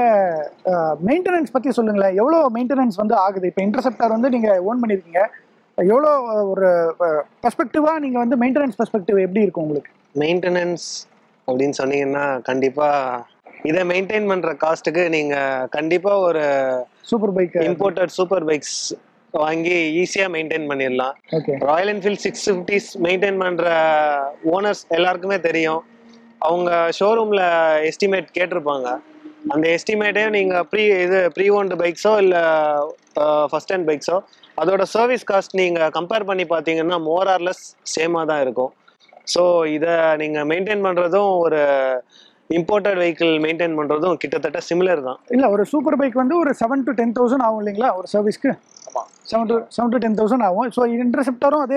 Speaker 3: நீங்கள் மெயின்டெனன்ஸ் பற்றி சொல்லுங்களேன் எவ்வளோ மெயின்டெனன்ஸ் வந்து ஆகுது இப்போ இன்டர்செப்டார் வந்து நீங்கள் ஓன் பண்ணியிருக்கீங்க எவ்வளோ அஹ், ஒரு பெர்ஸ்பெக்டிவாக நீங்கள் வந்து மெயின்டெனன்ஸ் பெர்ஸ்பெக்டிவ் எப்படி இருக்கும் உங்களுக்கு
Speaker 2: மெயின்டெனன்ஸ் அப்படின்னு சொன்னீங்கன்னா கண்டிப்பா இதை மெயின்டைன் பண்ற காஸ்ட்டுக்கு நீங்க கண்டிப்பா ஒரு
Speaker 3: super bike
Speaker 2: imported super bikes வாங்கி ஈஸியா மெயின்டைன் பண்ணிடலாம்
Speaker 3: okay
Speaker 2: Royal Enfield six fifties maintain பண்ற ஓனர்ஸ் எல்லாருக்குமே தெரியும் அவங்க ஷோரூம்ல எஸ்டிமேட் கேட்டிருப்பாங்க அந்த எஸ்டிமேட்டே நீங்க ப்ரீ இது ப்ரீ ஓன்டு பைக்ஸோ இல்ல ஃபர்ஸ்ட் ஹேண்ட் பைக்ஸோ அதோட சர்வீஸ் காஸ்ட் நீங்க கம்பேர் பண்ணி பார்த்தீங்கன்னா மோர் ஆர்லெஸ் சேமாக தான் இருக்கும் ஸோ இதை நீங்க மெயின்டைன் பண்றதும் ஒரு இம்போர்ட்டட் வெஹிக்கிள் மெயின்டைன் பண்றதும் கிட்டத்தட்ட சிமிலர் தான்
Speaker 3: இல்லை ஒரு சூப்பர் பைக் வந்து ஒரு செவன் டு டென் தௌசண்ட் ஆகும் இல்லைங்களா ஒரு சர்வீஸ்க்கு
Speaker 4: ஆமா.
Speaker 3: Seven to seven to ten thousand ஆகும் ஸோ இன்டர்செப்டாரும் அதே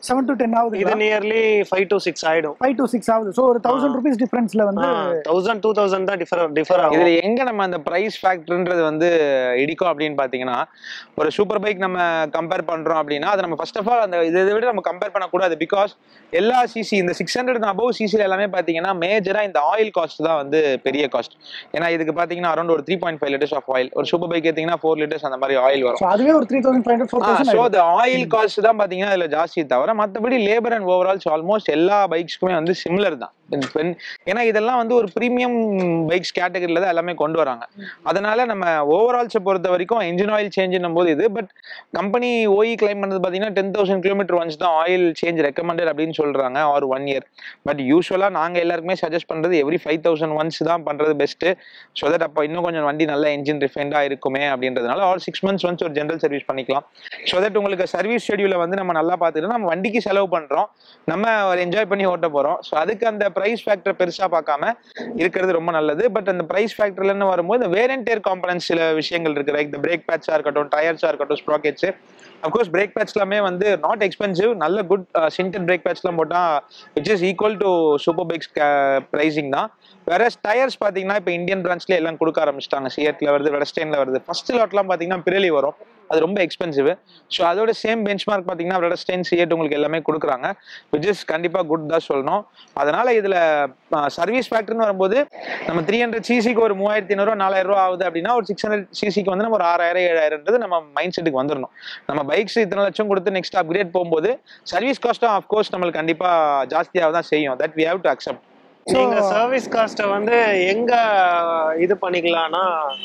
Speaker 3: செவன் டு டென் ஆகுது
Speaker 2: இது நியர்லி ஃபைவ் டு சிக்ஸ் ஆயிடும்
Speaker 3: ஃபைவ் டு சிக்ஸ் ஆகுது ஸோ ஒரு தௌசண்ட் ருபீஸ் டிஃபரன்ஸ்ல வந்து
Speaker 2: தௌசண்ட் டூ தௌசண்ட் தான் டிஃபர் டிஃபர் ஆகும்
Speaker 4: இதுல எங்க நம்ம அந்த பிரைஸ் ஃபேக்டர்ன்றது வந்து இடிக்கும் அப்படின்னு பாத்தீங்கன்னா ஒரு சூப்பர் பைக் நம்ம கம்பேர் பண்றோம் அப்படின்னா அதை நம்ம ஃபர்ஸ்ட் ஆஃப் ஆல் அந்த இதை விட நம்ம கம்பேர் பண்ணக்கூடாது பிகாஸ் எல்லா சிசி இந்த சிக்ஸ் ஹண்ட்ரட் அபவ் சிசில எல்லாமே பாத்தீங்கன்னா மேஜரா இந்த ஆயில் காஸ்ட் தான் வந்து பெரிய காஸ்ட் ஏன்னா இதுக்கு பாத்தீங்கன்னா அரௌண்ட் ஒரு three point five litres of oil ஒரு சூப்பர் பைக் எடுத்தீங்கன்னா ஃபோர் லிட்டர்ஸ் அந்த மாதிரி ஆயில் வரும்
Speaker 3: ஸோ அதுவே ஒரு three thousand five hundred four
Speaker 4: so
Speaker 3: thousand
Speaker 4: அந்த ஆயில் காஸ்ட் தான் பாத்தீங்கன்னா இதுல ஜாஸ்தி தவிர மத்தபடி லேபர் அண்ட் ஓவரால்ஸ் ஆல்மோஸ்ட் எல்லா பைக்ஸ்க்குமே வந்து சிமிலர் தான் பென்- ஏன்னா இதெல்லாம் வந்து ஒரு ப்ரீமியம் பைக்ஸ் கேட்டகரியில தான் எல்லாமே கொண்டு வராங்க அதனால நம்ம ஓவரால்ஸை பொறுத்த வரைக்கும் இன்ஜின் ஆயில் சேஞ்சுன்னும் போது இது பட் கம்பெனி ஓஇ கிளைம் பண்ணது பாத்தீங்கன்னா டென் தௌசண்ட் கிலோமீட்டர் ஒன்ஸ் தான் ஆயில் சேஞ்ச் ரெக்கமெண்டட் அப்படின்னு சொல்றாங்க ஆர் ஒன் இயர் பட் யூஸ்வலா நாங்க எல்லாருக்குமே சஜஸ்ட் பண்றது எவ்ரி ஃபைவ் தௌசண்ட் ஒன்ஸ் தான் பண்றது பெஸ்ட் ஸோ தட் அப்போ இன்னும் கொஞ்சம் வண்டி நல்ல இன்ஜின் ரிஃபைண்டா இருக்குமே அப்படின்றதுனால ஆல் சிக்ஸ் மந்த்ஸ் ஒன்ஸ் ஒரு ஜென்ரல் சர்வீஸ் பண்ணிக்கலாம் ஸோ தட் உங்களுக்கு சர்வீஸ் ஷெடியூல வந்து நம்ம நல்லா பார்த்துட்டு நம்ம வண்டிக்கு செலவு பண்றோம் நம்ம ஒரு என்ஜாய் பண்ணி ஓட்ட போறோம் ஸோ அதுக்கு அந்த பிரைஸ் ஃபேக்டர் பெருசா பார்க்காம இருக்கிறது ரொம்ப நல்லது பட் அந்த பிரைஸ் ஃபேக்டர்லன்னு வரும்போது இந்த வேரண்ட் டேர் காம்பனன்ஸ் சில விஷயங்கள் இருக்கு லைக் இந்த பிரேக் பேட்சா இருக்கட்டும் டயர்ஸா இருக்கட்டும் ஸ்ப்ராக்கெட்ஸ் அப்கோர்ஸ் பிரேக் பேட்ச் எல்லாமே வந்து நாட் எக்ஸ்பென்சிவ் நல்ல குட் சின்டர் பிரேக் பேட்ச்லாம் போட்டா which is equal to super bikes pricing தான் வேற டயர்ஸ் பாத்தீங்கன்னா இப்போ இந்தியன் பிரான்ச்ல எல்லாம் கொடுக்க ஆரம்பிச்சிட்டாங்க சிஎட்ல வருது வெடஸ்டைன்ல வருது ஃபர்ஸ்ட் லாட்லாம் பாத்தீங்கன்னா பிரெலி வரும் அது ரொம்ப எக்ஸ்பென்சிவ் ஸோ அதோட சேம் பெஞ்ச் மார்க் பார்த்தீங்கன்னா வெடஸ்டைன் சிஎட் உங்களுக்கு எல்லாமே கொடுக்குறாங்க விச் இஸ் கண்டிப்பாக குட் தான் சொல்லணும் அதனால இதில் சர்வீஸ் ஃபேக்டர்னு வரும்போது நம்ம த்ரீ ஹண்ட்ரட் சிசிக்கு ஒரு மூவாயிரத்தி ஐநூறுவா நாலாயிரம் ரூபா ஆகுது அப்படின்னா ஒரு சிக்ஸ் ஹண்ட்ரட் சிசிக்கு வந்து நம்ம ஒரு ஆறாயிரம் ஏழாயிரம்ன்றது நம்ம மைண்ட் செட்டுக்கு வந்துடணும் நம்ம பைக்ஸ் இத்தனை லட்சம் கொடுத்து நெக்ஸ்ட் அப்கிரேட் போகும்போது சர்வீஸ் காஸ்ட்டும் ஆஃப்கோர்ஸ் நம்மளுக்கு கண்டிப்பாக ஜாஸ்தியாக தான் செய்யும் that we have to accept
Speaker 2: நீங்க சர்வீஸ் காஸ்ட்டை வந்து எங்க இது பண்ணிக்கலாம்னா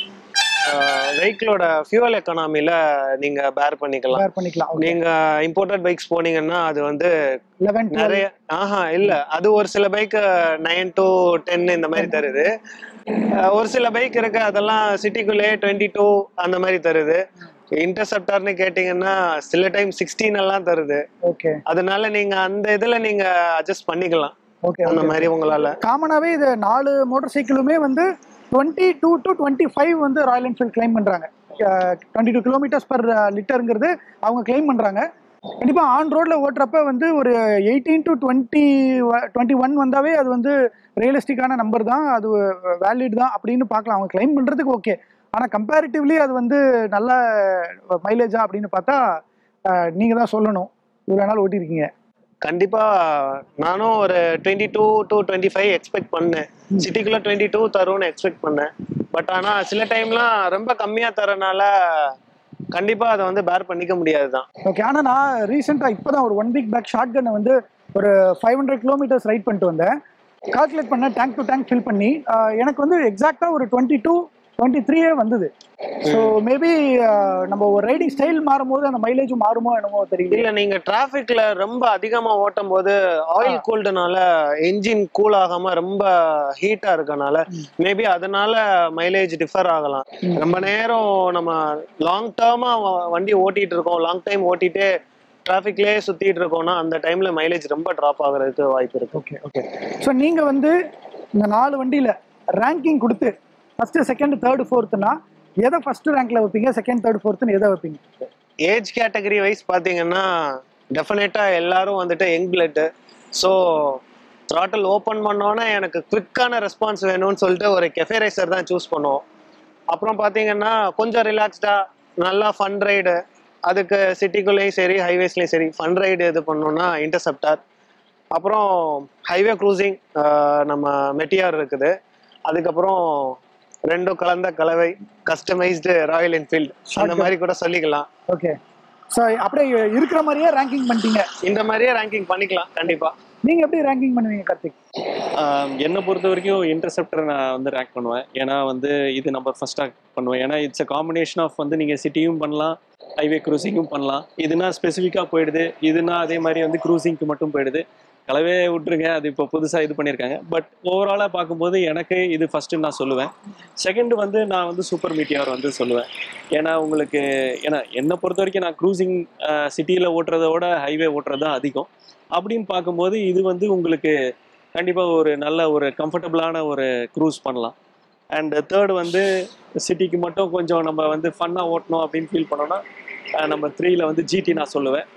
Speaker 2: வெஹிக்கிளோட ஃபியூவல் எக்கனாமில நீங்க பேர் பண்ணிக்கலாம்
Speaker 3: வேர் பண்ணிக்கலாம்
Speaker 2: நீங்க இம்போர்ட்டட் பைக்ஸ் போனீங்கன்னா அது வந்து
Speaker 3: லெவன்
Speaker 2: நிறைய ஆஹா இல்ல அது ஒரு சில பைக் நைன் டு டென் இந்த மாதிரி தருது அஹ் ஒரு சில பைக் இருக்கு அதெல்லாம் சிட்டிக்குள்ளே டுவெண்ட்டி டூ அந்த மாதிரி தருது இன்டர்செப்டார்னு கேட்டிங்கன்னா சில டைம் சிக்ஸ்டீன் எல்லாம் தருது
Speaker 3: ஓகே
Speaker 2: அதனால நீங்க அந்த இதுல நீங்க அட்ஜஸ்ட் பண்ணிக்கலாம்
Speaker 3: ஓகே
Speaker 2: அந்த மாதிரி உங்களால
Speaker 3: காமனாவே இது நாலு மோட்டார் சைக்கிளுமே வந்து twenty two to twenty five வந்து ராயல் என்ஃபீல்ட் கிளைம் பண்றாங்க டுவெண்ட்டி டூ கிலோமீட்டர்ஸ் பர் லிட்டருங்கிறது அவங்க கிளைம் பண்றாங்க கண்டிப்பா ஆன் ரோட்ல ஓட்டுறப்ப வந்து ஒரு eighteen to twenty twenty one வந்தாவே அது வந்து ரியலிஸ்டிக்கான நம்பர் தான் அது வேலிட் தான் அப்படின்னு பார்க்கலாம் அவங்க கிளைம் பண்றதுக்கு ஓகே ஆனா கம்பேரிட்டிவ்லி அது வந்து நல்ல மைலேஜா அப்படின்னு பார்த்தா அஹ், நீங்க தான் சொல்லணும் இவ்வளோ நாள் ஓட்டியிருக்கீங்க
Speaker 2: கண்டிப்பா நானும் ஒரு twenty two to twenty five expect பண்ணேன் சிட்டிக்குள்ள டுவெண்ட்டி டூ தரும்னு எக்ஸ்பெக்ட் பண்ணேன் பட் ஆனா சில டைம்லாம் ரொம்ப கம்மியா தரனால கண்டிப்பா அதை வந்து பேர் பண்ணிக்க முடியாது தான்
Speaker 3: ஓகே ஆனால் நான் ரீசெண்டாக இப்போ தான் ஒரு ஒன் வீக் பேக் ஷார்ட் கன்னை வந்து ஒரு ஃபைவ் ஹண்ட்ரட் கிலோமீட்டர்ஸ் ரைட் பண்ணிட்டு வந்தேன் கால்குலேட் பண்ணேன் டேங்க் டு டேங்க் ஃபில் பண்ணி ஆஹ் எனக்கு வந்து எக்ஸாக்டாக ஒரு டுவெண்ட்டி டூ டுவெண்ட்டி த்ரீயே வந்தது ஸோ மேபி நம்ம ஒரு ரைடிங் ஸ்டைல் மாறும்போது அந்த மைலேஜும் மாறுமோ என்னமோ தெரியல
Speaker 2: இல்ல நீங்க டிராபிக்ல ரொம்ப அதிகமா ஓட்டும் போது ஆயில் கூல்டுனால என்ஜின் கூல் ஆகாம ரொம்ப ஹீட்டா இருக்கனால மேபி அதனால மைலேஜ் டிஃபர் ஆகலாம் ரொம்ப நேரம் நம்ம லாங் டேர்மா வண்டி ஓட்டிட்டு இருக்கோம் லாங் டைம் ஓட்டிட்டு டிராபிக்லயே சுத்திட்டு இருக்கோம்னா அந்த டைம்ல மைலேஜ் ரொம்ப டிராப் ஆகுறதுக்கு வாய்ப்பு இருக்கு
Speaker 3: ஓகே ஓகே ஸோ நீங்கள் வந்து இந்த நாலு வண்டியில் ரேங்கிங் கொடுத்து ஃபஸ்ட்டு செகண்ட் தேர்டு ஃபோர்த்துனா எதை ஃபர்ஸ்ட் ரேங்க்ல வைப்பீங்க செகண்ட் தேர்ட் ஃபோர்த்துன்னு எதை வைப்பீங்க
Speaker 2: ஏஜ் கேட்டகரி வைஸ் பாத்தீங்கன்னா டெஃபினட்டா எல்லாரும் வந்துட்டு young blood so throttle open பண்ணோன்னே எனக்கு குவிக்கான ரெஸ்பான்ஸ் வேணும்னு சொல்லிட்டு ஒரு கெஃபே ரேசர் தான் சூஸ் பண்ணுவோம் அப்புறம் பார்த்தீங்கன்னா கொஞ்சம் ரிலாக்ஸ்டா நல்லா ஃபன் ரைடு அதுக்கு சிட்டிக்குள்ளேயும் சரி ஹைவேஸ்லேயும் சரி ஃபன் ரைடு இது பண்ணோம்னா இன்டர்செப்டார் அப்புறம் ஹைவே க்ரூசிங் நம்ம மெட்டியார் இருக்குது அதுக்கப்புறம் ரெண்டும் கலந்த கலவை கஸ்டமைஸ்டு ராயல் என்ஃபீல்டு அந்த மாதிரி கூட சொல்லிக்கலாம்
Speaker 3: ஓகே ஸோ அப்படியே இருக்கிற மாதிரியே ரேங்கிங் பண்ணிட்டீங்க
Speaker 2: இந்த மாதிரியே ரேங்கிங் பண்ணிக்கலாம் கண்டிப்பா
Speaker 3: நீங்க எப்படி ரேங்கிங் பண்ணுவீங்க கார்த்திக்
Speaker 1: ஆஹ் என்னை பொறுத்த வரைக்கும் இன்டர்செப்டர் நான் வந்து ரேங்க் பண்ணுவேன் ஏன்னா வந்து இது நம்ம ஃபர்ஸ்டாக பண்ணுவேன் ஏன்னா இட்ஸ் அ காம்பினேஷன் ஆஃப் வந்து நீங்கள் சிட்டியும் பண்ணலாம் ஹைவே க்ரூசிங்கும் பண்ணலாம் இதுனா ஸ்பெசிஃபிக்காக போயிடுது இதுனா அதே மாதிரி வந்து க்ரூசிங்க்கு மட்டும் போயிடுது கலவே விட்டுருங்க அது இப்போ புதுசாக இது பண்ணியிருக்காங்க பட் ஓவராலாக பார்க்கும்போது எனக்கு இது ஃபஸ்ட்டு நான் சொல்லுவேன் செகண்ட் வந்து நான் வந்து சூப்பர் மீட்டியார் வந்து சொல்லுவேன் ஏன்னா உங்களுக்கு ஏன்னா என்னை பொறுத்த வரைக்கும் நான் க்ரூசிங் சிட்டியில் ஓட்டுறதை விட ஹைவே ஓட்டுறது தான் அதிகம் அப்படின்னு பார்க்கும்போது இது வந்து உங்களுக்கு கண்டிப்பாக ஒரு நல்ல ஒரு கம்ஃபர்டபுளான ஒரு க்ரூஸ் பண்ணலாம் அண்ட் தேர்ட் வந்து சிட்டிக்கு மட்டும் கொஞ்சம் நம்ம வந்து ஃபன்னாக ஓட்டணும் அப்படின்னு ஃபீல் பண்ணோன்னா அஹ் நம்ம த்ரீல வந்து ஜிடி நான் சொல்லுவேன்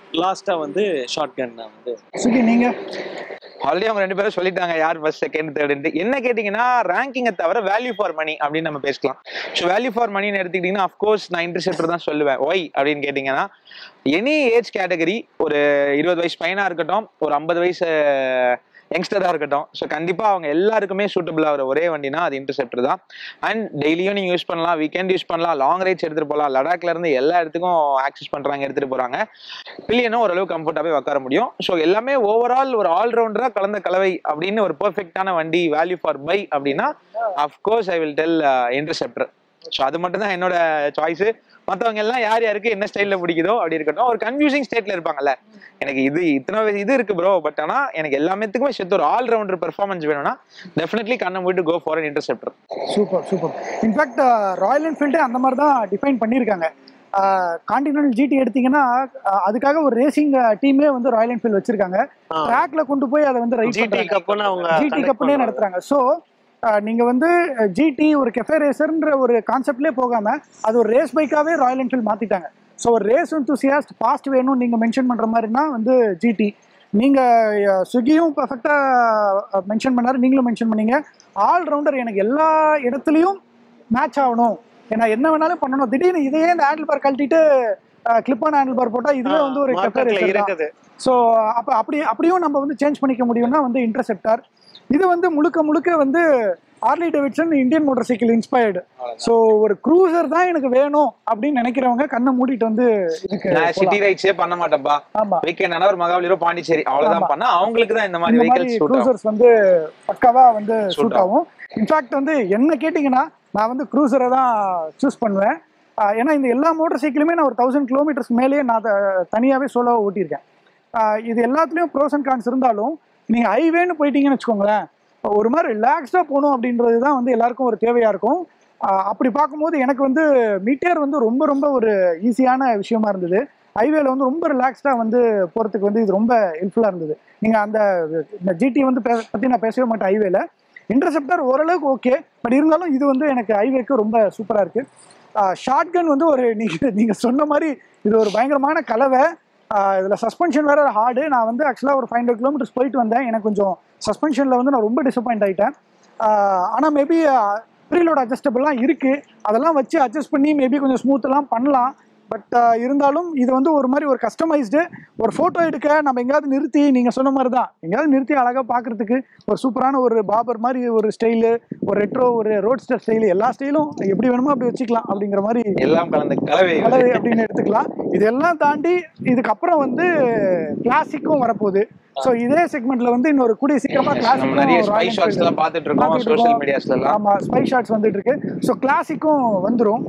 Speaker 1: லாஸ்டா வந்து ஷார்ட் கன் வந்து
Speaker 3: சுகி நீங்க
Speaker 4: ஆல்ரெடி அவங்க ரெண்டு பேரும் சொல்லிட்டாங்க யார் ஃபர்ஸ்ட் செகண்ட் தேர்ட் என்ன கேட்டீங்கன்னா ரேங்கிங்கை தவிர வேல்யூ ஃபார் மணி அப்படின்னு நம்ம பேசலாம் ஸோ வேல்யூ ஃபார் மணின்னு எடுத்துக்கிட்டீங்கன்னா அஃப்கோர்ஸ் நான் இன்டர்செப்டர் தான் சொல்லுவேன் ஒய் அப்படின்னு கேட்டிங்கன்னா எனி ஏஜ் கேட்டகரி ஒரு இருபது வயசு பையனா இருக்கட்டும் ஒரு ஐம்பது வயசு யங்ஸ்டராக இருக்கட்டும் ஸோ கண்டிப்பாக அவங்க எல்லாருக்குமே சூட்டபிள் ஆகிற ஒரே வண்டினா அது இன்டர்செப்டர் தான் அண்ட் டெய்லியும் நீங்கள் யூஸ் பண்ணலாம் வீக்கெண்ட் யூஸ் பண்ணலாம் லாங் ரைட்ஸ் எடுத்துகிட்டு போகலாம் லடாக்ல இருந்து எல்லா இடத்துக்கும் ஆக்சஸ் பண்ணுறாங்க எடுத்துகிட்டு போகிறாங்க பில்லியனும் ஓரளவு கம்ஃபர்டாகவே உட்கார முடியும் ஸோ எல்லாமே ஓவரால் ஒரு ஆல்ரவுண்டராக கலந்த கலவை அப்படின்னு ஒரு பெர்ஃபெக்டான வண்டி வேல்யூ ஃபார் பை அப்படின்னா of course I will tell Interceptor so அது மட்டும் தான் என்னோட சாய்ஸ் மற்றவங்க எல்லாம் யார் யாருக்கு என்ன ஸ்டைலில் பிடிக்குதோ அப்படி இருக்கட்டும் ஒரு கன்ஃபியூசிங் ஸ்டேட்ல இருப்பாங்கல்ல எனக்கு இது இத்தனை வயசு இது இருக்கு ப்ரோ பட் ஆனால் எனக்கு எல்லாமேத்துக்குமே சேர்த்து ஒரு ஆல்ரவுண்டர் பெர்ஃபார்மன்ஸ் வேணும்னா டெஃபினெட்லி கண்ணை மூட்டு go for Interceptor
Speaker 3: super super in fact Royal என்ஃபீல்டே அந்த மாதிரி தான் டிஃபைன் பண்ணியிருக்காங்க கான்டினென்டல் ஜிடி எடுத்தீங்கன்னா ஆஹ் அதுக்காக ஒரு ரேசிங் டீமே வந்து ராயல் என்ஃபீல்டு வச்சிருக்காங்க
Speaker 2: ஆ.
Speaker 3: ட்ராக்ல கொண்டு போய் அதை வந்து ரைட்
Speaker 2: ஜிடி கப்புன்னு அவங்க
Speaker 3: ஜிடி
Speaker 2: conduct
Speaker 3: கப்புனே
Speaker 2: பண்ணுவாங்க.
Speaker 3: நடத்துறாங்க ஸோ நீங்க வந்து ஜிடி ஒரு கெஃபே ரேசர்ன்ற ஒரு கான்செப்ட்லேயே போகாம அது ஒரு ரேஸ் பைக்காவே ராயல் என்ஃபீல்டு மாத்திட்டாங்க ஸோ ஒரு ரேஸ் enthusiast ஃபாஸ்ட் வேணும் நீங்க மென்ஷன் பண்ற மாதிரினா வந்து ஜிடி நீங்க அஹ், ஸ்விக்கியும் பர்ஃபெக்டா மென்ஷன் பண்ணாரு நீங்களும் மென்ஷன் பண்ணீங்க ஆல் ரவுண்டர் எனக்கு எல்லா இடத்துலையும் மேட்ச் ஆகணும் ஏன்னா என்ன வேணாலும் பண்ணணும் திடீர்னு இதையே இந்த ஹேண்டில் பார் கழட்டிட்டு கிளிப்பான ஹேண்டில் பார் போட்டா இதுவே வந்து ஒரு கெஃபே
Speaker 2: மார்க்கெட்ல
Speaker 3: ரேசர் தான்
Speaker 2: இருக்குது
Speaker 3: ஸோ அப்போ அப்படி அப்படியும் நம்ம வந்து சேஞ்ச் பண்ணிக்க முடியும்னா வந்து இன்டர்செப்டார் இது வந்து முழுக்க முழுக்க வந்து Harley Davidson Indian motorcycle inspired so ஒரு க்ரூசர் தான் எனக்கு வேணும் அப்படின்னு நினைக்கிறவங்க கண்ணை மூடிட்டு வந்து இதுக்கு
Speaker 4: நான் சிட்டி
Speaker 3: போலாம்.
Speaker 4: ரைட்ஸே பண்ண மாட்டேன்ப்பா
Speaker 3: ஆமா
Speaker 4: வீக்கெண்ட் ஆனா ஒரு மகாபலிரோ பாண்டிச்சேரி
Speaker 3: ஆமா.
Speaker 4: அவ்வளவுதான் பண்ணா அவங்களுக்கு தான் இந்த மாதிரி
Speaker 3: இந்த மாதிரி
Speaker 4: வெஹிக்கல்ஸ் சூட் ஆகும்
Speaker 3: க்ரூசர்ஸ் வந்து பக்காவா வந்து
Speaker 4: Suit
Speaker 3: சூட் ஆகும் இன்ஃபேக்ட் வந்து என்ன கேட்டிங்கன்னா நான் வந்து க்ரூசரை தான் சூஸ் பண்ணுவேன் ஆஹ் ஏன்னா இந்த எல்லா மோட்டார் சைக்கிளுமே நான் ஒரு தௌசண்ட் கிலோமீட்டர்ஸ் மேலேயே நான் அதை தனியாகவே சோலோவாக ஓட்டியிருக்கேன் ஆஹ் இது எல்லாத்துலேயும் ப்ரோஸ் அண்ட் கான்ஸ் இருந்தாலும் நீங்கள் ஹைவேன்னு போயிட்டீங்கன்னு வச்சுக்கோங்களேன் ஒரு மாதிரி ரிலாக்ஸ்டாக போகணும் அப்படின்றது தான் வந்து எல்லாருக்கும் ஒரு தேவையாக இருக்கும் ஆஹ் அப்படி பார்க்கும்போது எனக்கு வந்து மீட்டர் வந்து ரொம்ப ரொம்ப ஒரு ஈஸியான விஷயமா இருந்தது ஹைவேல வந்து ரொம்ப ரிலாக்ஸ்டாக வந்து போகிறதுக்கு வந்து இது ரொம்ப ஹெல்ப்ஃபுல்லாக இருந்தது நீங்கள் அந்த இந்த ஜிடி வந்து பே- பற்றி நான் பேசவே மாட்டேன் ஹைவேல இன்டர்செப்டர் ஓரளவுக்கு ஓகே பட் இருந்தாலும் இது வந்து எனக்கு ஹைவேக்கு ரொம்ப சூப்பராக இருக்கு ஷார்ட் கன் வந்து ஒரு நீங்கள் நீங்கள் சொன்ன மாதிரி இது ஒரு பயங்கரமான கலவை ஆஹ் இதுல சஸ்பென்ஷன் வேற ஹார்டு நான் வந்து ஆக்சுவலாக ஒரு ஃபைவ் ஹண்ட்ரட் கிலோமீட்டர்ஸ் போயிட்டு வந்தேன் எனக்கு கொஞ்சம் சஸ்பென்ஷனில் வந்து நான் ரொம்ப டிசப்பாயிண்ட் ஆயிட்டேன் ஆஹ் ஆனா மேபி ப்ரீலோட் அட்ஜஸ்டபிள்லாம் இருக்கு அதெல்லாம் வச்சு அட்ஜஸ்ட் பண்ணி மேபி கொஞ்சம் ஸ்மூத்தெல்லாம் பண்ணலாம் பட் இருந்தாலும் இது வந்து ஒரு மாதிரி ஒரு கஸ்டமைஸ்டு ஒரு ஃபோட்டோ எடுக்க நம்ம எங்கேயாவது நிறுத்தி நீங்கள் சொன்ன மாதிரி தான் எங்கேயாவது நிறுத்தி அழகாக பார்க்கறதுக்கு ஒரு சூப்பரான ஒரு பாபர் மாதிரி ஒரு ஸ்டைலு ஒரு ரெட்ரோ ஒரு ரோட் ஸ்டர் ஸ்டைலு எல்லா ஸ்டைலும் எப்படி வேணுமோ அப்படி வச்சுக்கலாம் அப்படிங்கிற மாதிரி
Speaker 4: எல்லாம் கலந்த கலவை
Speaker 3: கலவை அப்படின்னு எடுத்துக்கலாம் இதெல்லாம் தாண்டி இதுக்கப்புறம் வந்து கிளாசிக்கும் வரப்போகுது ஸோ இதே செக்மெண்ட்ல வந்து இன்னொரு கூடிய சீக்கிரமா
Speaker 4: நம்ம நிறைய ஸ்பை
Speaker 3: கிளாசிக்கும்
Speaker 4: ஷாட்ஸ் எல்லாம் பார்த்துட்டு இருக்கோம் சோஷியல் மீடியாஸ்ல எல்லாம்
Speaker 3: ஆமா ஸ்பை ஷாட்ஸ் வந்துட்டு இருக்கு ஸோ கிளாசிக்கும் வந்துடும்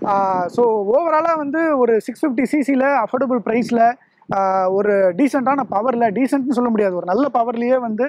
Speaker 3: ஸோ ஓவராலாக வந்து ஒரு சிக்ஸ் ஃபிஃப்டி சிசியில் அஃபோர்டபுள் ப்ரைஸில் ஒரு டீசெண்டான பவரில் டீசென்ட்னு சொல்ல முடியாது ஒரு நல்ல பவர்லேயே வந்து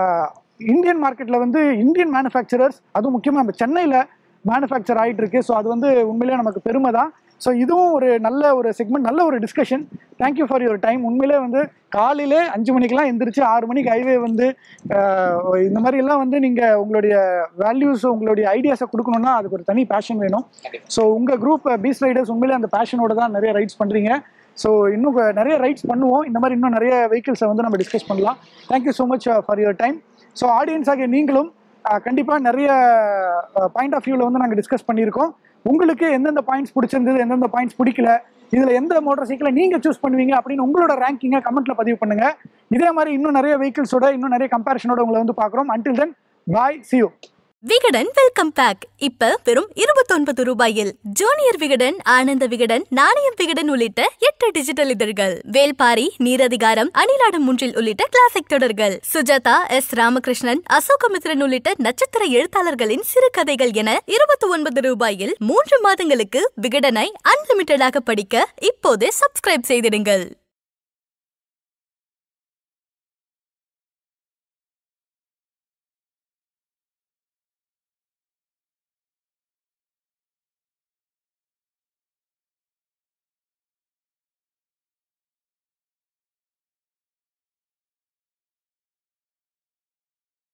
Speaker 3: இந்தியன் மார்க்கெட்டில் வந்து இந்தியன் மேனுஃபேக்சரர்ஸ் அதுவும் முக்கியமாக நம்ம சென்னையில் மேனுஃபேக்சர் ஆகிட்டு இருக்கு ஸோ அது வந்து உண்மையிலேயே நமக்கு பெருமை தான் ஸோ இதுவும் ஒரு நல்ல ஒரு செக்மெண்ட் நல்ல ஒரு discussion thank you for your time உண்மையிலே வந்து காலையிலே அஞ்சு மணிக்கெல்லாம் எந்திரிச்சு ஆறு மணிக்கு ஹைவே வந்து ஆஹ், இந்த மாதிரி எல்லாம் வந்து நீங்கள் உங்களுடைய வேல்யூஸ் உங்களுடைய ஐடியாஸை கொடுக்கணும்னா அதுக்கு ஒரு தனி பேஷன் வேணும் ஸோ உங்கள் குரூப் பீஸ் ரைடர்ஸ் உண்மையிலே அந்த பேஷனோட தான் நிறைய ரைட்ஸ் பண்ணுறீங்க ஸோ இன்னும் கொ- நிறைய ரைட்ஸ் பண்ணுவோம் இந்த மாதிரி இன்னும் நிறைய வெஹிக்கிள்ஸை வந்து நம்ம டிஸ்கஸ் பண்ணலாம் thank you so much for your time so audience ஆகிய நீங்களும் கண்டிப்பாக நிறைய பாயிண்ட் ஆஃப் வியூவில் வந்து நாங்கள் டிஸ்கஸ் பண்ணியிருக்கோம் உங்களுக்கு எந்தெந்த பாயிண்ட்ஸ் பிடிச்சிருந்தது எந்தெந்த பாயிண்ட்ஸ் பிடிக்கல இதில் எந்த மோட்டார் சைக்கிளை நீங்கள் சூஸ் பண்ணுவீங்க அப்படின்னு உங்களோட ரேங்கிங்கை கமெண்ட்ல பதிவு பண்ணுங்க இதே மாதிரி இன்னும் நிறைய வெஹிக்கிள்ஸோட இன்னும் நிறைய கம்பேரிஷனோட உங்களை வந்து பார்க்குறோம் until then bye see you
Speaker 5: Vikatan welcome back இப்ப வெறும் இருபத்தொன்பது ரூபாயில் ஜூனியர் விகடன் ஆனந்த விகடன் நாணயம் விகடன் உள்ளிட்ட எட்டு டிஜிட்டல் இதழ்கள் வேல்பாரி நீரதிகாரம் அணிலாடம் மூன்றில் உள்ளிட்ட கிளாசிக் தொடர்கள் சுஜாதா எஸ் ராமகிருஷ்ணன் அசோகமித்ரன் உள்ளிட்ட நட்சத்திர எழுத்தாளர்களின் சிறுகதைகள் என இருபத்தி ஒன்பது ரூபாயில் மூன்று மாதங்களுக்கு விகடனை அன்லிமிட்டடாக படிக்க இப்போதே சப்ஸ்கிரைப் செய்திடுங்கள்